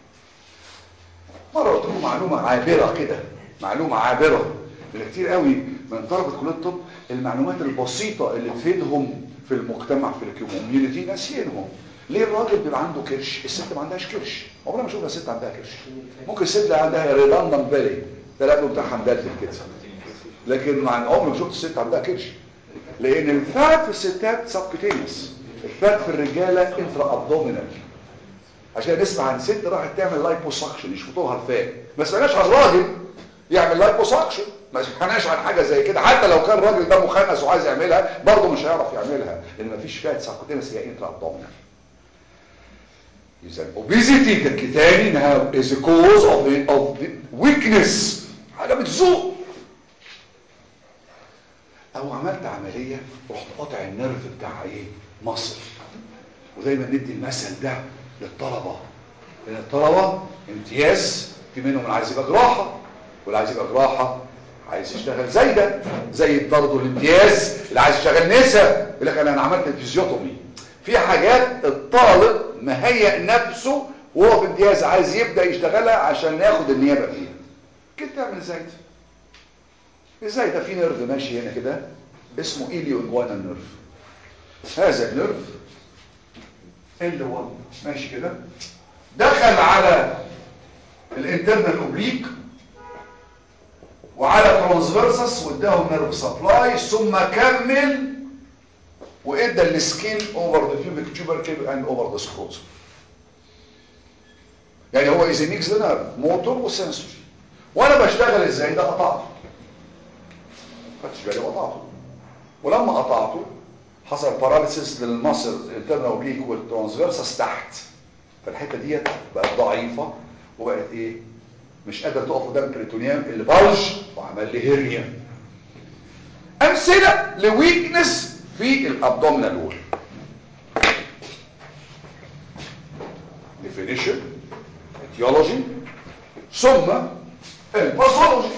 A: مره قلت لكم معلومه عابره كده معلومه عابره اللي كتير قوي من طلبه كليه الطب المعلومات البسيطه اللي تفيدهم في المجتمع في الكوميونتي ناسيينهم ليه الراجل بيبقى عنده كرش الست ما عندهاش كرش عمرنا ما شفنا ست عندها كرش ممكن الست اللي عندها ريداندن بالي ده القلب بتاعها مدلدل كده لكن مع عمري ما شفت الست عندها كرش لان الفات في الستات سبكتينيوس الفات في الرجاله انترا ابدومينال عشان نسمع عن ست راحت تعمل لايبوسكشن يشفطوا لها الفات ما سمعناش عن راجل يعمل لايبوسكشن ما سمعناش عن حاجه زي كده حتى لو كان الراجل ده مخنث وعايز يعملها برضه مش هيعرف يعملها لان ما فيش فات سبكتينيوس هي انترا ابدومينال إذا obesity تاني انها is a cause of the, of the weakness حاجة بتزوق او عملت عملية رحت قاطع النرف بتاع ايه مصر ودايما ندي المثل ده للطلبة لان الطلبة امتياز في منهم اللي عايز يبقى جراحة واللي عايز يبقى جراحة عايز يشتغل زي ده زي برضه الامتياز اللي عايز يشتغل نسا يقول لك انا انا عملت الفيزيوتومي في حاجات الطالب مهيئ نفسه وهو في امتياز عايز يبدا يشتغلها عشان ياخد النيابه فيها كده تعمل زي ده ازاي ده في نيرف ماشي هنا كده اسمه ايليو انجوانا نيرف هذا النيرف ال 1 ماشي كده دخل على الانترنال اوبليك وعلى ترانسفيرسس واداهم نيرف سبلاي ثم كمل وادى السكين اوفر ذا بيوبيك تيوبركل اند اوفر ذا سكروتم يعني هو از ميكس نيرف موتور وسنسوري وانا بشتغل ازاي ده قطعته خدتش بالي قطعته ولما قطعته حصل باراليسيس للمصل الانترنال اوبليك والترانسفيرسس تحت فالحته ديت بقت ضعيفه وبقت ايه مش قادره تقف قدام البريتونيوم اللي بلج وعمل لي هيرنيا امثله لويكنس في الابدومينال وول definition etiology ثم الباثولوجي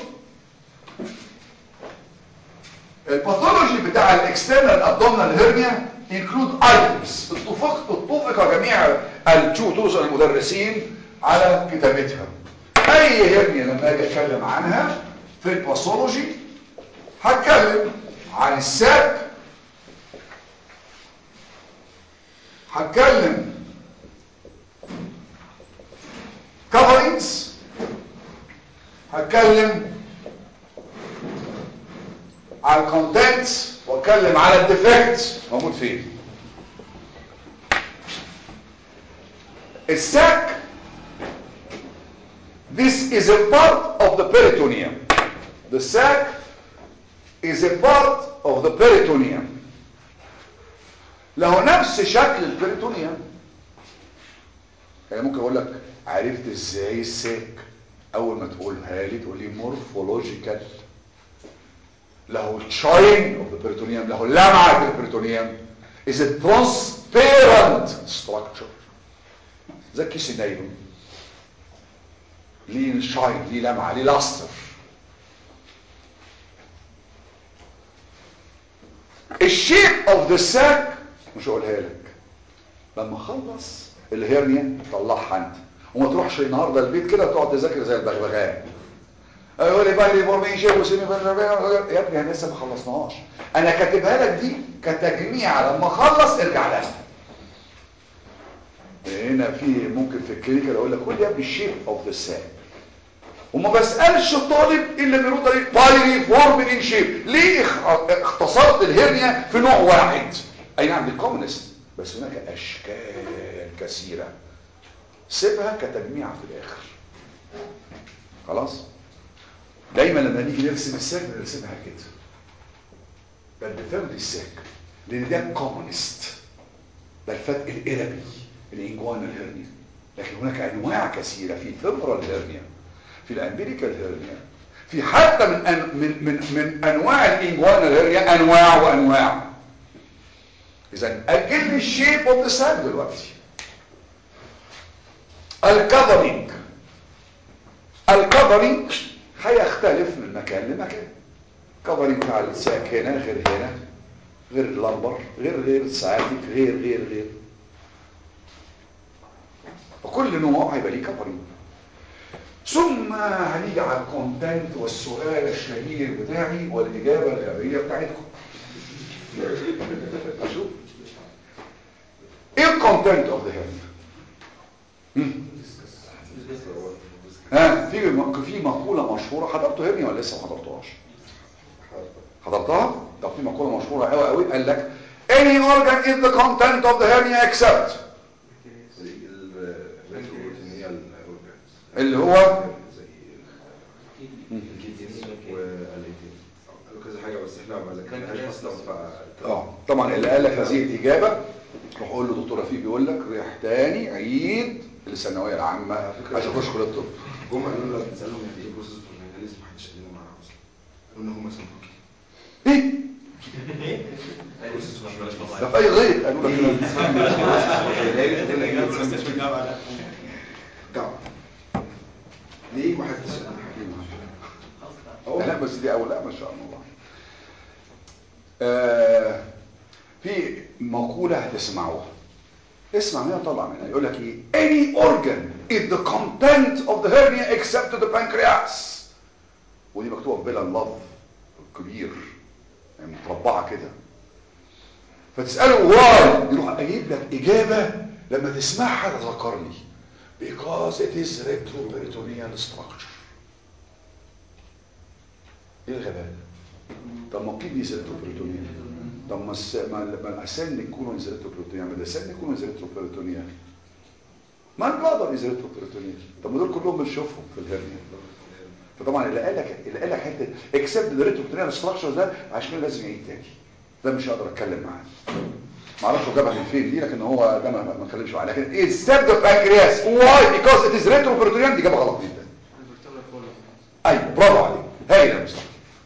A: الباثولوجي بتاع الاكسترنال ابدومينال هيرنيا include items اتفق اتفق جميع التوتوز المدرسين على كتابتها اي هيرنيا لما اجي اتكلم عنها في الباثولوجي هتكلم عن الساك هتكلم كفرينز هتكلم على الكونتنت واتكلم على الديفكت موجود فين الساك this is a part of the peritoneum the sac is a part of the peritoneum له نفس شكل البريتونيوم يعني ممكن اقول لك عرفت ازاي الساك اول ما تقولها لي تقول لي مورفولوجيكال له الشاين اوف ذا بريتونيوم له لمعه البريتونيوم is a transparent structure زي كيس النايلون ليه شاين ليه لمعه ليه لاستر الشيب اوف ذا ساك مش هقولها لك لما اخلص الهرنيا طلعها انت وما تروحش النهارده البيت كده وتقعد تذاكر زي البغبغان يقول لي بقى لي فورميشن وسيمي يا ابني احنا لسه ما خلصناهاش انا كاتبها لك دي كتجميع لما اخلص ارجع لها هنا في ممكن في الكلينيكال اقول لك قول لي يا ابني الشيب اوف ذا ساك وما بسالش الطالب الا بيرد عليه بايري فورم ان شيب ليه اختصرت الهرنيا في نوع واحد اي نعم دي كومونست بس هناك اشكال كثيره سيبها كتجميع في الاخر خلاص دايما لما نيجي نرسم الساك بنرسمها كده ده بنفهم الساك لان ده كومونست ده الفتق الاربي الانجوانا الهرنيا لكن هناك انواع كثيره في فيمورال هرنيا في الامبيريكال هيرنيا في حتى من أن من من من انواع الانجوانا الهيرنيا انواع وانواع اذا اجل لي الشيب اوف ذا ساك دلوقتي الكفرنج الكفرنج هيختلف من مكان لمكان كفرنج بتاع الساك هنا غير هنا غير اللمبر غير غير الساعاتك غير غير غير وكل نوع هيبقى ليه كفرنج ثم هنيجي على الكونتنت والسؤال الشهير بتاعي والاجابه الغبيه بتاعتكم اشوف ايه الكونتنت اوف ذا هيرنيا ها في م- في مقوله مشهوره حضرتوا هيرنيا ولا لسه ما حضرتوهاش حضرتها طب في مقوله مشهوره قوي قوي قال لك any organ is the content of the hernia except
F: الريتروبروتينية الأورجانز
A: اللي هو
F: زي الكيدنيز والأليتين قالوا كذا حاجة بس احنا ما ذكرناهاش أصلا ف
A: اه طبعا اللي قال لك هذه الاجابه روح قول له دكتور رفيق بيقول لك ريح تاني عيد الثانويه العامه عشان تخش كليه الطب
F: جم قالوا لنا بنسألهم يعني ايه بروسيس اورجانيزم محدش قال لنا معاها اصلا قالوا ان هم سموكي
A: ايه
F: بروسيس
A: ده في اي غير قالوا لك
F: جامعة ليه ما حدش قال لنا
A: لا بس دي اول لا ما شاء الله آه في مقولة هتسمعوها اسمع منها طلع منها يقول لك ايه any organ is the content of the hernia except the pancreas ودي مكتوبة بلا اللفظ كبير يعني متربعة كده فتسأله واي يروح اجيب لك اجابة لما تسمعها تذكرني because it is retroperitoneal structure ايه الغباء طب ما الكدني زيرتوبريتونيال طب ما الس... ما ما السن يكونوا زيرتوبريتونيال ما ده السن يكونوا زيرتوبريتونيال ما البلادر زيرتوبريتونيال طب ما دول كلهم بنشوفهم في الهرنيا فطبعا اللي قال لك اللي قال لك حته اكسبت ذا ريتروبريتونيال ستراكشر ده عشان كده لازم يعيد تاني ده مش هقدر اتكلم معاه ما اعرفش هو جابها من فين دي لكن هو ده ما ما اتكلمش معاه لكن اكسبت ذا بانكرياس واي بيكوز ات از ريتروبريتونيال دي اجابه غلط جدا ايوه برافو عليك هايل يا مصطفى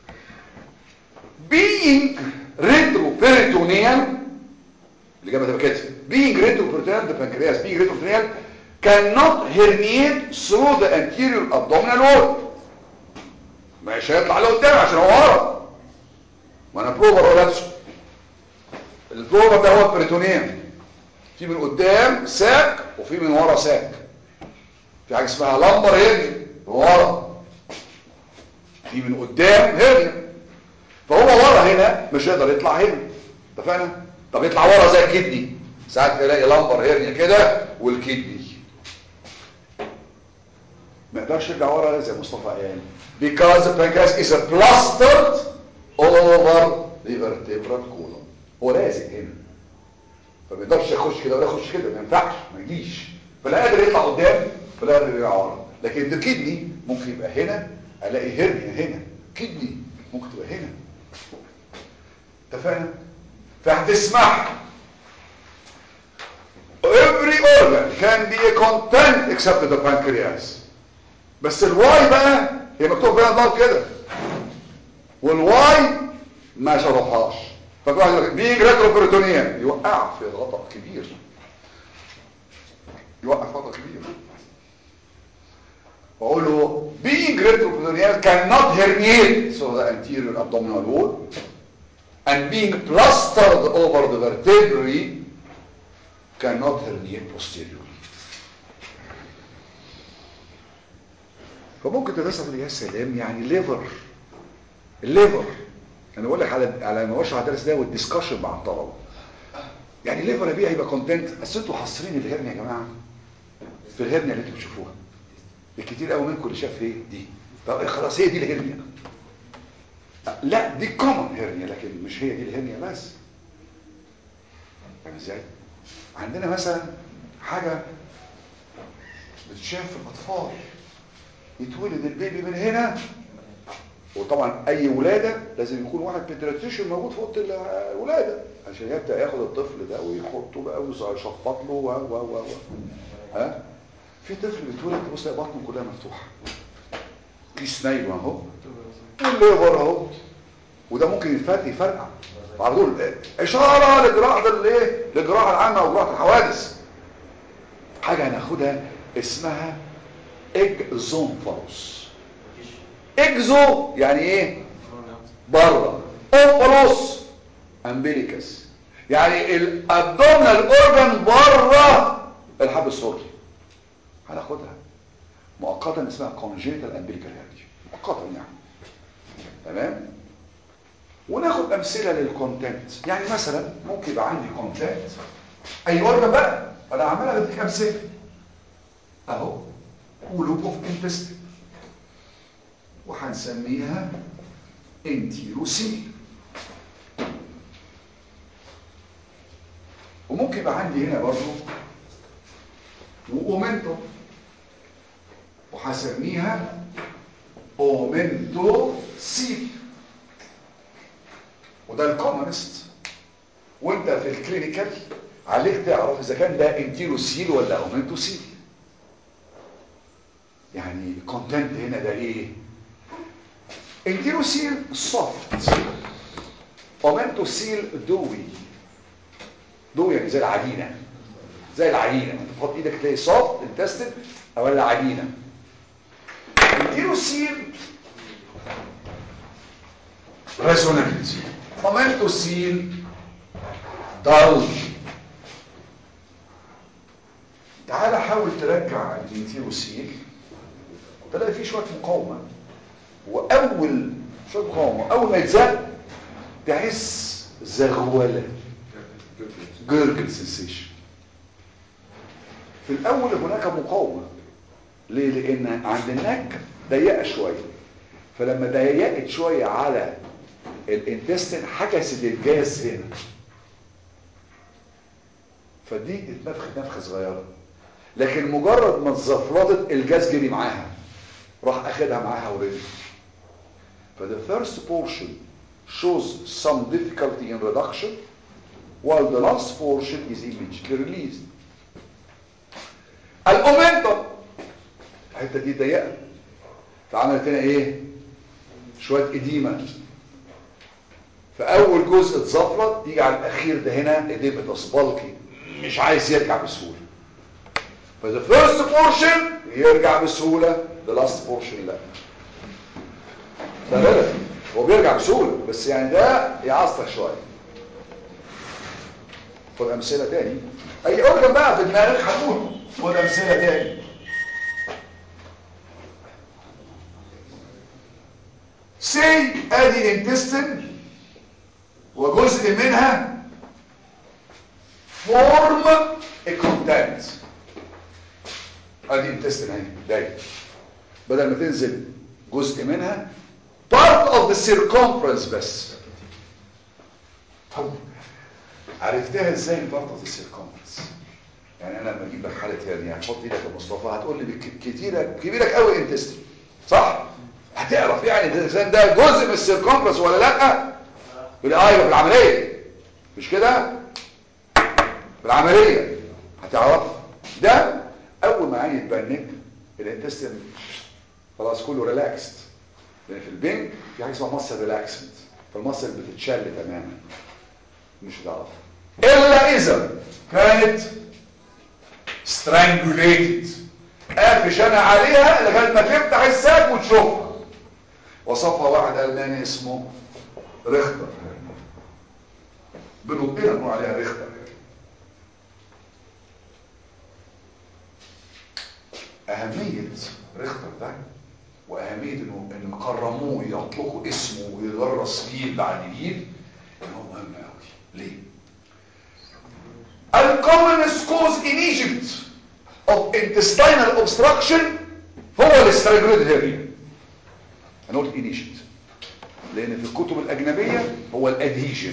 A: being retroperitoneal الإجابة تبقى كده being retroperitoneal the pancreas being retroperitoneal cannot herniate through the anterior abdominal wall مش هيطلع لقدام عشان هو ورا ما انا بلوبر ولا نفسه البلوبر ده هو البريتونيوم في من قدام ساك وفي من ورا ساك في حاجه اسمها لمبر هيرنيا ورا في من قدام هيرنيا فهو ورا هنا مش هيقدر يطلع هنا اتفقنا طب يطلع ورا زي الكدني ساعات تلاقي لمبر هيرنيا كده والكدني ما يقدرش يرجع ورا زي مصطفى قال because the pancreas is plastered over the vertebral column هو لازق هنا فما يقدرش يخش كده ولا يخش كده ما ينفعش ما يجيش فلا قادر يطلع قدام ولا قادر يرجع ورا لكن الكدني ممكن يبقى هنا الاقي هرنيا هنا كدني ممكن تبقى هنا اتفقنا فهتسمع every organ can be a content except the pancreas بس الواي بقى هي مكتوب فيها النار كده والواي ما شرحهاش فكل بينج ريتروبريتونيا يوقع في غطاء كبير يوقع في غطاء كبير واقول له being retroperitoneal cannot herniate so the anterior abdominal wall and being plastered over the vertebrae cannot herniate posteriorly فممكن تتصل يا سلام يعني ليفر الليفر انا بقول لك على على ما بشرح الدرس ده والديسكشن مع الطلبه يعني الليفر بيه هيبقى كونتنت اصل انتوا حاصرين الهرنيا يا جماعه في الهرنيا اللي انتوا بتشوفوها الكتير قوي منكم اللي شاف ايه دي طب خلاص هي دي الهرنيا لا دي كومن هرنيا لكن مش هي دي الهرنيا بس فاهم ازاي عندنا مثلا حاجه بتشاف في الاطفال يتولد البيبي من هنا وطبعا اي ولاده لازم يكون واحد بيدراتيشن موجود في اوضه الولاده عشان يبدا ياخد الطفل ده ويحطه بقى ويشفط له و و و و ها في طفل بيتولد تبص تلاقي بطنه كلها مفتوحه كيس نايم اهو والليفر اهو وده ممكن يفرق يفرقع على طول إيه؟ اشاره لجراحه الايه للجراحه العامه او جراحه الحوادث حاجه هناخدها اسمها اكزومفالوس اكزو يعني ايه بره اومفالوس امبليكس يعني الابدومينال اورجان بره الحبل الصدري هناخدها مؤقتا اسمها كونجيتال امبليكال هيرنيا مؤقتا يعني تمام وناخد امثله للكونتنت يعني مثلا ممكن يبقى عندي كونتنت اي اورجان بقى انا عمال اديك امثله اهو ولوب اوف انتستين وهنسميها انتيروسي وممكن يبقى عندي هنا برضو واومنتو وهسميها اومنتو سيل وده الكومنست وانت في الكلينيكال عليك تعرف اذا كان ده انتيرو سيل ولا اومنتو سيل يعني الكونتنت هنا ده ايه انتيرو سيل سوفت اومنتو سيل دوي دوي يعني زي العجينه زي العجينه انت تحط ايدك تلاقي سوفت انتستين او العجينه انتيرو سيل ريزونانت اومنتو سيل ضل تعال حاول ترجع الانتيروسيل تلاقي فيه شويه مقاومه واول شويه مقاومه اول ما يتزق تحس زغوله جرجل سنسيشن في الاول هناك مقاومه ليه لان عند النك ضيقه شويه فلما ضيقت شويه على الانتستين حكست الجاز هنا فدي اتنفخت نفخه صغيره لكن مجرد ما اتزفلطت الجاز جري معاها راح اخدها معاها ورجع فده first portion shows some difficulty in reduction while the last portion is immediately released الاومنتم الحته دي ضيقه فعملت هنا ايه شويه اديمه فاول جزء اتزفلط يجي على الاخير ده هنا اديمه اسبالكي مش عايز يرجع بسهوله فذا فيرست بورشن يرجع بسهوله ذا لاست بورشن لا ده غلط هو بيرجع بسهوله بس يعني ده يعصلك شويه خد امثله تاني اي اورجن بقى في دماغك هتقول خد امثله تاني سي ادي انتستين وجزء منها فورم الكونتنت ادي انتستين اهي دايما بدل ما تنزل جزء منها part of the circumference بس طب عرفتها ازاي part of the circumference يعني انا لما اجيب لك حاله هرنيا هتحط ايدك يا مصطفى هتقول لي كتيره كبيرك قوي انتستين صح هتعرف يعني ده ده جزء من السيركمفرنس ولا لا بالايوه في العمليه مش كده في العمليه هتعرف ده اول ما عين يتبنك الانتستين خلاص كله ريلاكسد لان في البنك في حاجه اسمها مصل ريلاكسنت فالمصل بتتشل تماما مش هتعرف الا اذا كانت strangulated قافش انا عليها لغايه ما تفتح الساك وتشوفها وصفها واحد الماني اسمه ريختر بنطقنا نقول عليها ريختر اهميه ريختر ده واهميه انه انه كرموه يطلقوا اسمه ويغرس جيل بعد جيل ان هو مهم قوي ليه الكومنست كوز in Egypt of intestinal obstruction هو الاستراجوليد هيريا انا قلت in Egypt لان في الكتب الاجنبيه هو الادهيجن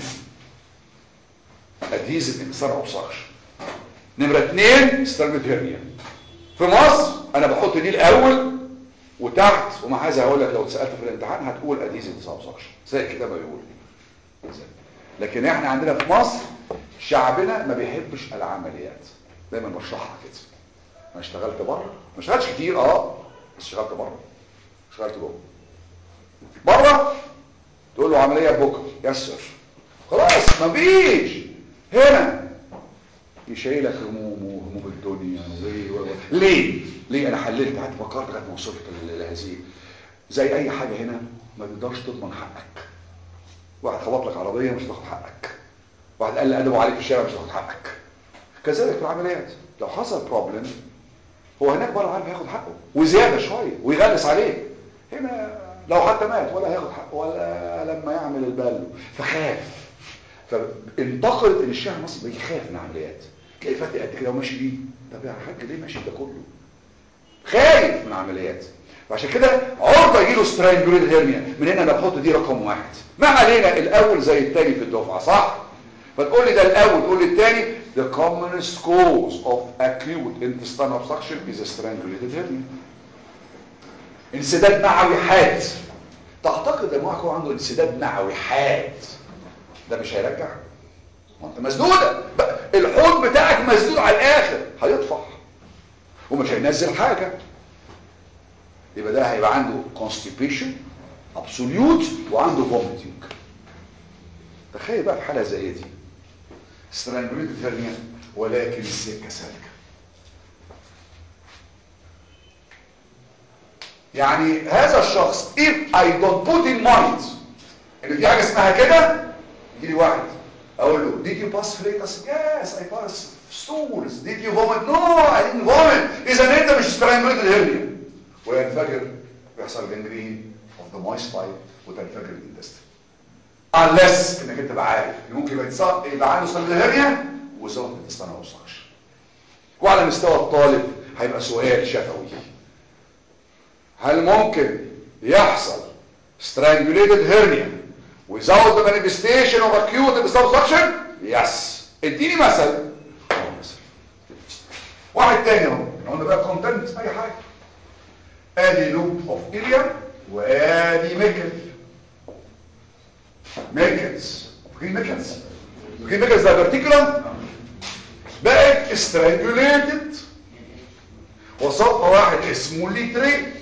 A: ادهيزن انتصار اوبستراكشن نمره اثنين استراجوليد هيريا في مصر انا بحط دي الاول وتحت ومع هذا هقول لك لو اتسالت في الامتحان هتقول ادهيزن انتصار اوبستراكشن زي الكتاب ما بيقول لكن احنا عندنا في مصر شعبنا ما بيحبش العمليات دايما بشرحها كده انا اشتغلت بره ما اشتغلتش كتير اه بس اشتغلت بره اشتغلت جوه بره تقول له عمليه بكره يسر خلاص مفيش هنا يشيلك هموم وهموم الدنيا وإيه و- و- ليه ليه انا حللت قعدت فكرت لغايه ما وصلت ل- لهذه زي اي حاجه هنا ما تقدرش تضمن حقك واحد خبط لك عربيه مش هتاخد حقك واحد قال ادبه عليك في الشارع مش هتاخد حقك كذلك في العمليات لو حصل بروبلم هو هناك بره عارف هياخد حقه وزياده شويه ويغلس عليه هنا لو حتى مات ولا هياخد حقه ولا لما يعمل البال فخاف فانتقلت ان الشعب المصري بيخاف من العمليات تلاقي فتى قد كده وماشي بيه طب يا حاج ليه ماشي ده كله خايف من العمليات وعشان كده عرضه يجي له سترانجوليت هيرنيا من هنا انا بحط دي رقم واحد ما علينا الاول زي الثاني في الدفعه صح فتقول لي ده الاول تقول لي الثاني the commonest cause of acute intestinal obstruction is a strangulated hernia انسداد معوي حاد تعتقد ان واحد يكون عنده انسداد معوي حاد ده مش هيرجع ما انت مسدوده بقى الحوض بتاعك مسدود على الاخر هيطفح ومش هينزل حاجه يبقى ده هيبقى عنده constipation absolute وعنده vomiting تخيل بقى في حاله زي دي strangulated hernia ولكن السكه سالكه يعني هذا الشخص if I don't put in mind ان في حاجه اسمها كده يجي لي واحد اقول له did you pass flatus yes I passed stools did you vomit no I didn't vomit اذا انت مش strangulated hernia وينفجر بيحصل جنجرين of the moist pipe وتنفجر الانتستين unless انك انت تبقى عارف ان ممكن يبقى يتصاب يبقى عنده strangulated hernia وزود الانتستين اوصلش وعلى مستوى الطالب هيبقى سؤال شفوي هل ممكن يحصل strangulated hernia without the manifestation of acute intestinal obstruction yes اديني مثل اه مثل واحد تاني اهو احنا قلنا بقى كونتنت اي حاجه ادي لوب اوف إليا وادي ميكل ميكلز فاكرين ميكلز فاكرين ميكلز ده فيرتيكولم بقت strangulated وصفها واحد اسمه ليتري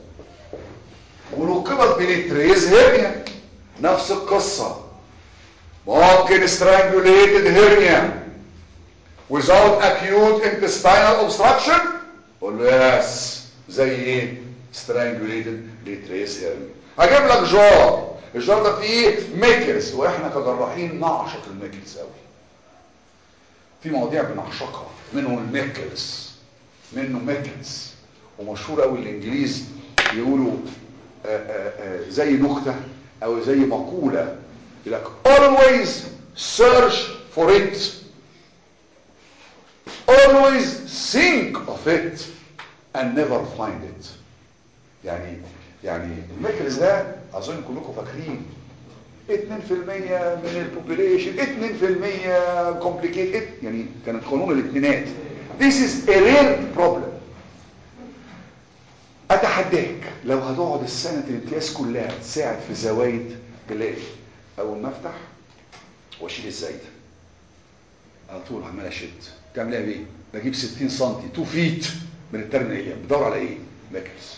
A: ولقبت بليتريز هيرنيا نفس القصة ممكن strangulated hernia without acute intestinal obstruction قول له يس زي ايه strangulated ليتريز هيرنيا هجيب لك جار الجار ده فيه ميكلز واحنا كجراحين نعشق الميكلز قوي في مواضيع بنعشقها منهم الميكلز منه ميكلز ومشهور قوي الانجليز يقولوا آآ آآ زي نكتة او زي مقولة يقول لك always search for it always think of it and never find it يعني يعني الميكلز ده اظن كلكم فاكرين 2% من البوبوليشن 2% كومبليكيت يعني كانت قانون الاثنينات This is a rare problem اتحداك لو هتقعد السنة الامتياز كلها تساعد في زوايد تلاقي اول ما افتح واشيل الزايدة على طول عمال اشد تعمل ايه بيه بجيب 60 سم 2 فيت من الترمينية بدور على ايه ماكلز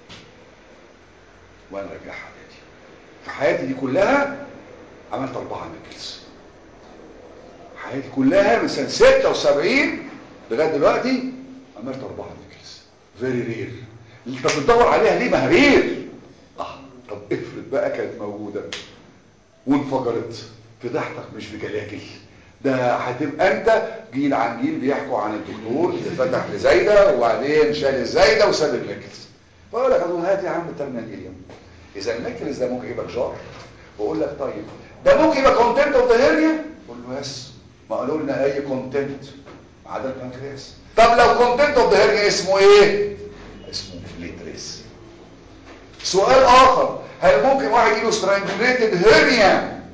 A: وانا ارجعها تاني في حياتي دي كلها عملت اربعة ماكلز حياتي كلها من سنة 76 لغاية دلوقتي عملت اربعة ماكلز فيري رير انت بتدور عليها ليه ما هي رير اه طب افرض بقى كانت موجودة وانفجرت فضحتك مش بجلاجل ده هتبقى انت جيل عن جيل بيحكوا عن الدكتور اللي فتح لزايدة وبعدين شال الزايدة وساب الميكلز فاقول لك اقول هات يا عم الترمينال اليوم اذا الميكلز ده ممكن يبقى جار واقول لك طيب ده ممكن يبقى كونتنت اوف ذا هيرنيا اقول له يس ما قالوا لنا اي كونتنت ما عدا البنكرياس طب لو كونتنت اوف ذا هيرنيا اسمه ايه اسمه ليتريس سؤال اخر هل ممكن واحد يجيله سترانجوليتد هيرنيا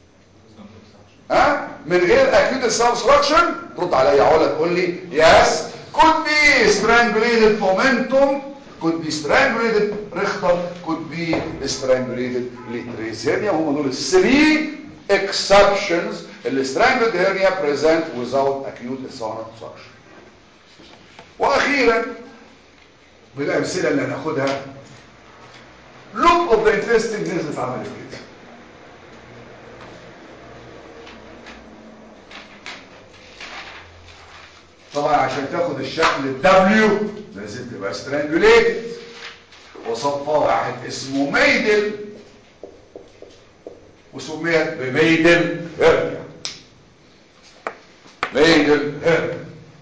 A: ها من غير acute substruction ترد عليا علا تقول لي yes could be strangulated momentum could be strangulated rectal could be strangulated litres hernia هم دول الثري exceptions اللي strangulated hernia present without acute substruction واخيرا بالامثله اللي هناخدها loop of the intestine نزلت عملت كده طبعا عشان تاخد الشكل الدبليو لازم تبقى سترانجوليتد وصفها واحد اسمه ميدل وسميت بميدل هيرنيا ميدل هيرنيا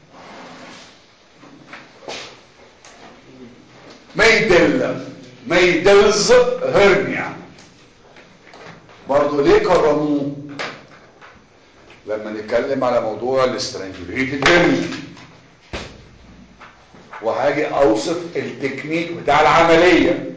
A: ميدل ميدلز هيرنيا برضه ليه كرموه لما نتكلم على موضوع الاسترانجوليتد هيرنيا وهاجي اوصف التكنيك بتاع العملية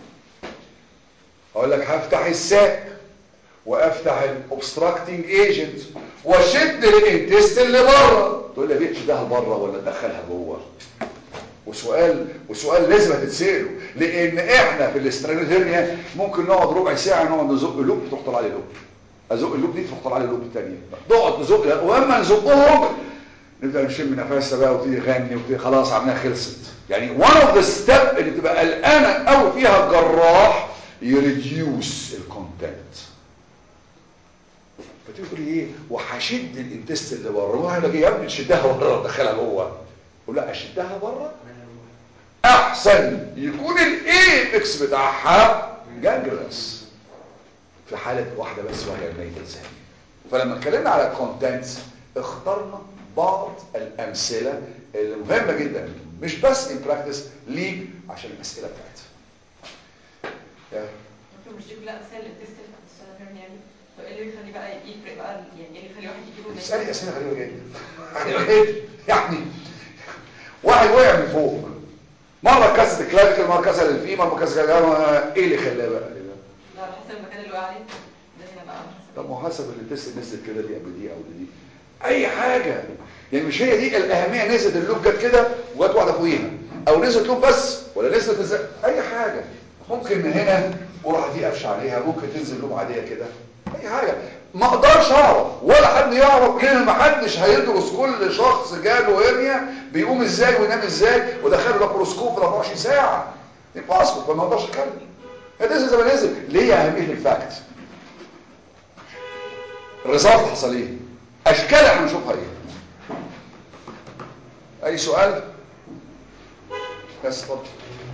A: اقول لك هفتح الساك وافتح الاوبستراكتنج ايجنت واشد الانتستين لبره تقول لي ليه تشدها لبره ولا تدخلها جوه وسؤال وسؤال لازم هتتساله لان احنا في الاسترانجوليتد هيرنيا ممكن نقعد ربع ساعه نقعد نزق لوب تروح طالع لي لوب ازق اللوب دي تروح طالع لي لوب الثانيه نقعد نزق واما نزقهم نبدا نشم نفسنا بقى وتيجي غني وتيجي خلاص عملها خلصت يعني one of the step اللي تبقى قلقانه قوي فيها الجراح يريديوس الكونتنت فتيجي تقول لي ايه وهشد الانتست اللي بره وانا يا ابني تشدها بره وتدخلها جوه اقول لا اشدها بره احسن يكون الايبكس بتاعها جانجلس في حاله واحده بس وهي الميت الزاني فلما اتكلمنا على الكونتنتس اخترنا بعض الامثله اللي مهمه جدا مش بس ان براكتس ليك عشان الاسئله بتاعتها يا.
G: ممكن مش دي كلها امثله للتستل السنترن يعني طب ايه اللي بيخلي بقى يفرق بقى يعني ايه اللي يخلي واحد يجيله
A: بتسالي اسئله غريبه جدا يعني واحد وقع من فوق مره كسر الكلافيكل مره كسر الفي مره كسر ايه اللي خلاه بقى
G: لا على حسب المكان اللي وقع عليه ده هنا بقى على حسب
A: طب ما هو حسب اللي تست نزلت كده دي قبل دي او دي اي حاجه يعني مش هي دي الاهميه نزلت اللوب جت كده وجت واحده فوقيها او نزلت لوب بس ولا نزلت ازاي اي حاجه ممكن من هنا وراح دي قفش عليها ممكن تنزل لوب عاديه كده اي حاجه ما اقدرش اعرف ولا حد يعرف لان ما حدش هيدرس كل شخص جاله هرنيا بيقوم ازاي وينام ازاي ودخله لابروسكوب في 24 ساعه امبوسيبل فما اقدرش اتكلم هتنزل زي ما نزل ليه اهميه الفاكت الريزلت حصل ايه اشكال احنا هنشوفها ايه اي سؤال بس اتفضل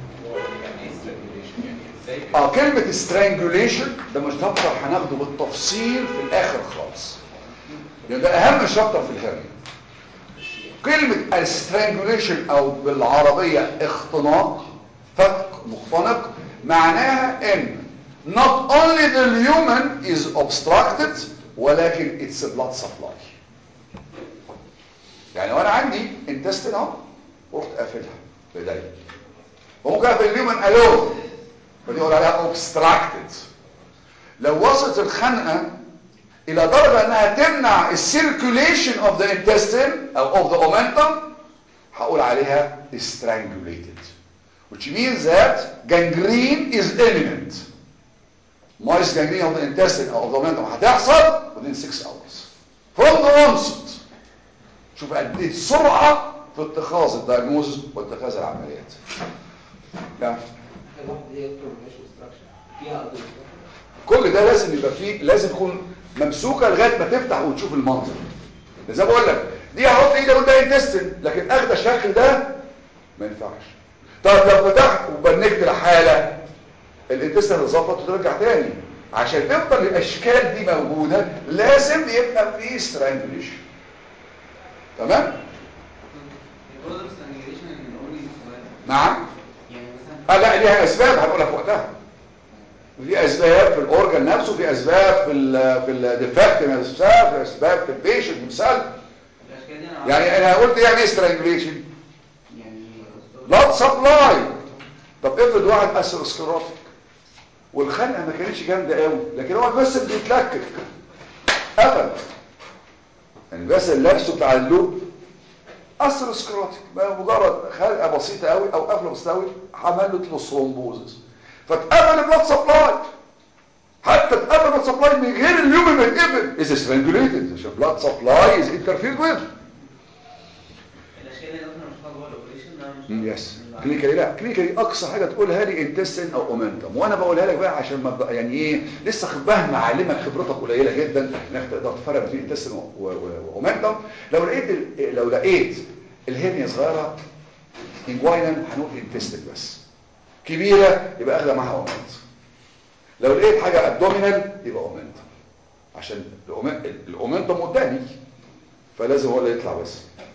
A: اه كلمة strangulation ده مش شابتر هناخده بالتفصيل في الاخر خالص يعني ده اهم شابتر في الهرنيا كلمة strangulation او بالعربية اختناق فك مختنق معناها ان not only the human is obstructed ولكن it's a blood supply يعني وانا عندي intestine اهو ورحت قافلها بايديا وممكن اقفل اليومن الون فدي يقول عليها obstructed لو وصلت الخنقه الى درجه انها تمنع السيركوليشن اوف ذا intestine او اوف ذا omentum هقول عليها strangulated which means that gangrene is imminent mice gangrene of the intestine او of the omentum هتحصل within 6 hours from the onset شوف قد ايه السرعه في اتخاذ الدايجنوزس واتخاذ العمليات يعني
H: الواحد دي يدخل مش استراكشر فيها قضيه
A: كل ده لازم يبقى فيه لازم تكون ممسوكه لغايه ما تفتح وتشوف المنظر زي ما بقول لك دي هحط ايدي اقول ده انتستن لكن اخد الشكل ده ما ينفعش طب لو فتحت وبنكت الحاله الانتستن اتظبط وترجع تاني عشان تفضل الاشكال دي موجوده لازم يبقى فيه سترانجليشن تمام
E: البرودر ستانجيليشن ان الاورجن صغير
A: نعم
E: يعني مثلا
A: اه لا ليها اسباب هقولها في وقتها في اسباب في الاورجن نفسه في اسباب في ال في الديفكت نفسها في اسباب في البيشنت مثال
E: الاشكال دي انا
A: يعني انا قلت يعني ايه سترانجليشن
E: يعني
A: بلاد سبلاي طب افرض واحد اسيروسكلروتيك والخنقه ما كانتش جامده قوي لكن هو بس بيتلكك قفل يعني بس اللبس بتاع اللوب اسيروسكلروتيك بقى مجرد خلقه بسيطه قوي او قفله بسيطه قوي عملت له ثرومبوزس فاتقفل البلاد سبلاي حتى اتقفل البلاد سبلاي من غير اليوم ما يتقفل از سترانجوليتد عشان بلاد سبلاي از انترفيرد وذ
E: الاشكال اللي احنا بنشوفها جوه الاوبريشن ده مش
A: يس كلينيكالي لا كلينيكالي اقصى حاجه تقولها لي انتستين او اومنتم وانا بقولها لك بقى عشان ما بقى يعني ايه لسه خباه معلمك خبرتك قليله جدا انك تقدر تفرق بين انتستين واومنتم لو لقيت ال- لو لقيت الهرنيا صغيره انجوينال هنقول انتستين بس كبيره يبقى اخده معاها اومنت لو لقيت حاجه ابدومينال يبقى اومنت عشان الأومن- الاومنتم قدامي فلازم هو اللي يطلع بس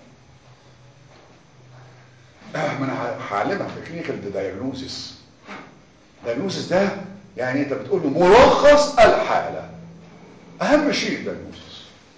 A: آه، ما انا هعلمك كلينيكال دايجنوزيس دايجنوزيس ده يعني انت بتقول له ملخص الحاله اهم شيء الدايجنوزيس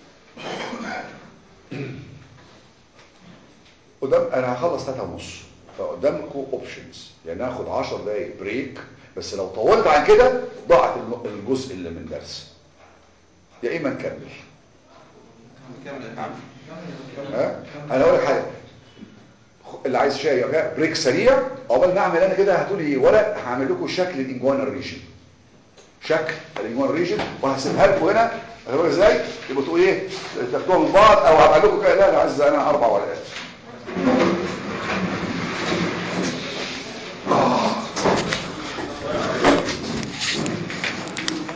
A: قدام انا هخلص 3 ونص فقدامكم اوبشنز يعني ناخد 10 دقايق بريك بس لو طولت عن كده ضاعت الم- الجزء اللي من درس يا اما نكمل
E: كمل يا عم
A: ها انا اقول لك حاجه خ- اللي عايز شاي يا بريك سريع عقبال ما اعمل انا كده هاتوا لي ورق هعمل لكم شكل الانجوانال ريجن شكل الانجوانال ريجن وهسيبها لكم هنا هتبقى ازاي يبقى تقول ايه تاخدوها من بعض او هبقى لكم كده لا انا عايز انا اربع ورقات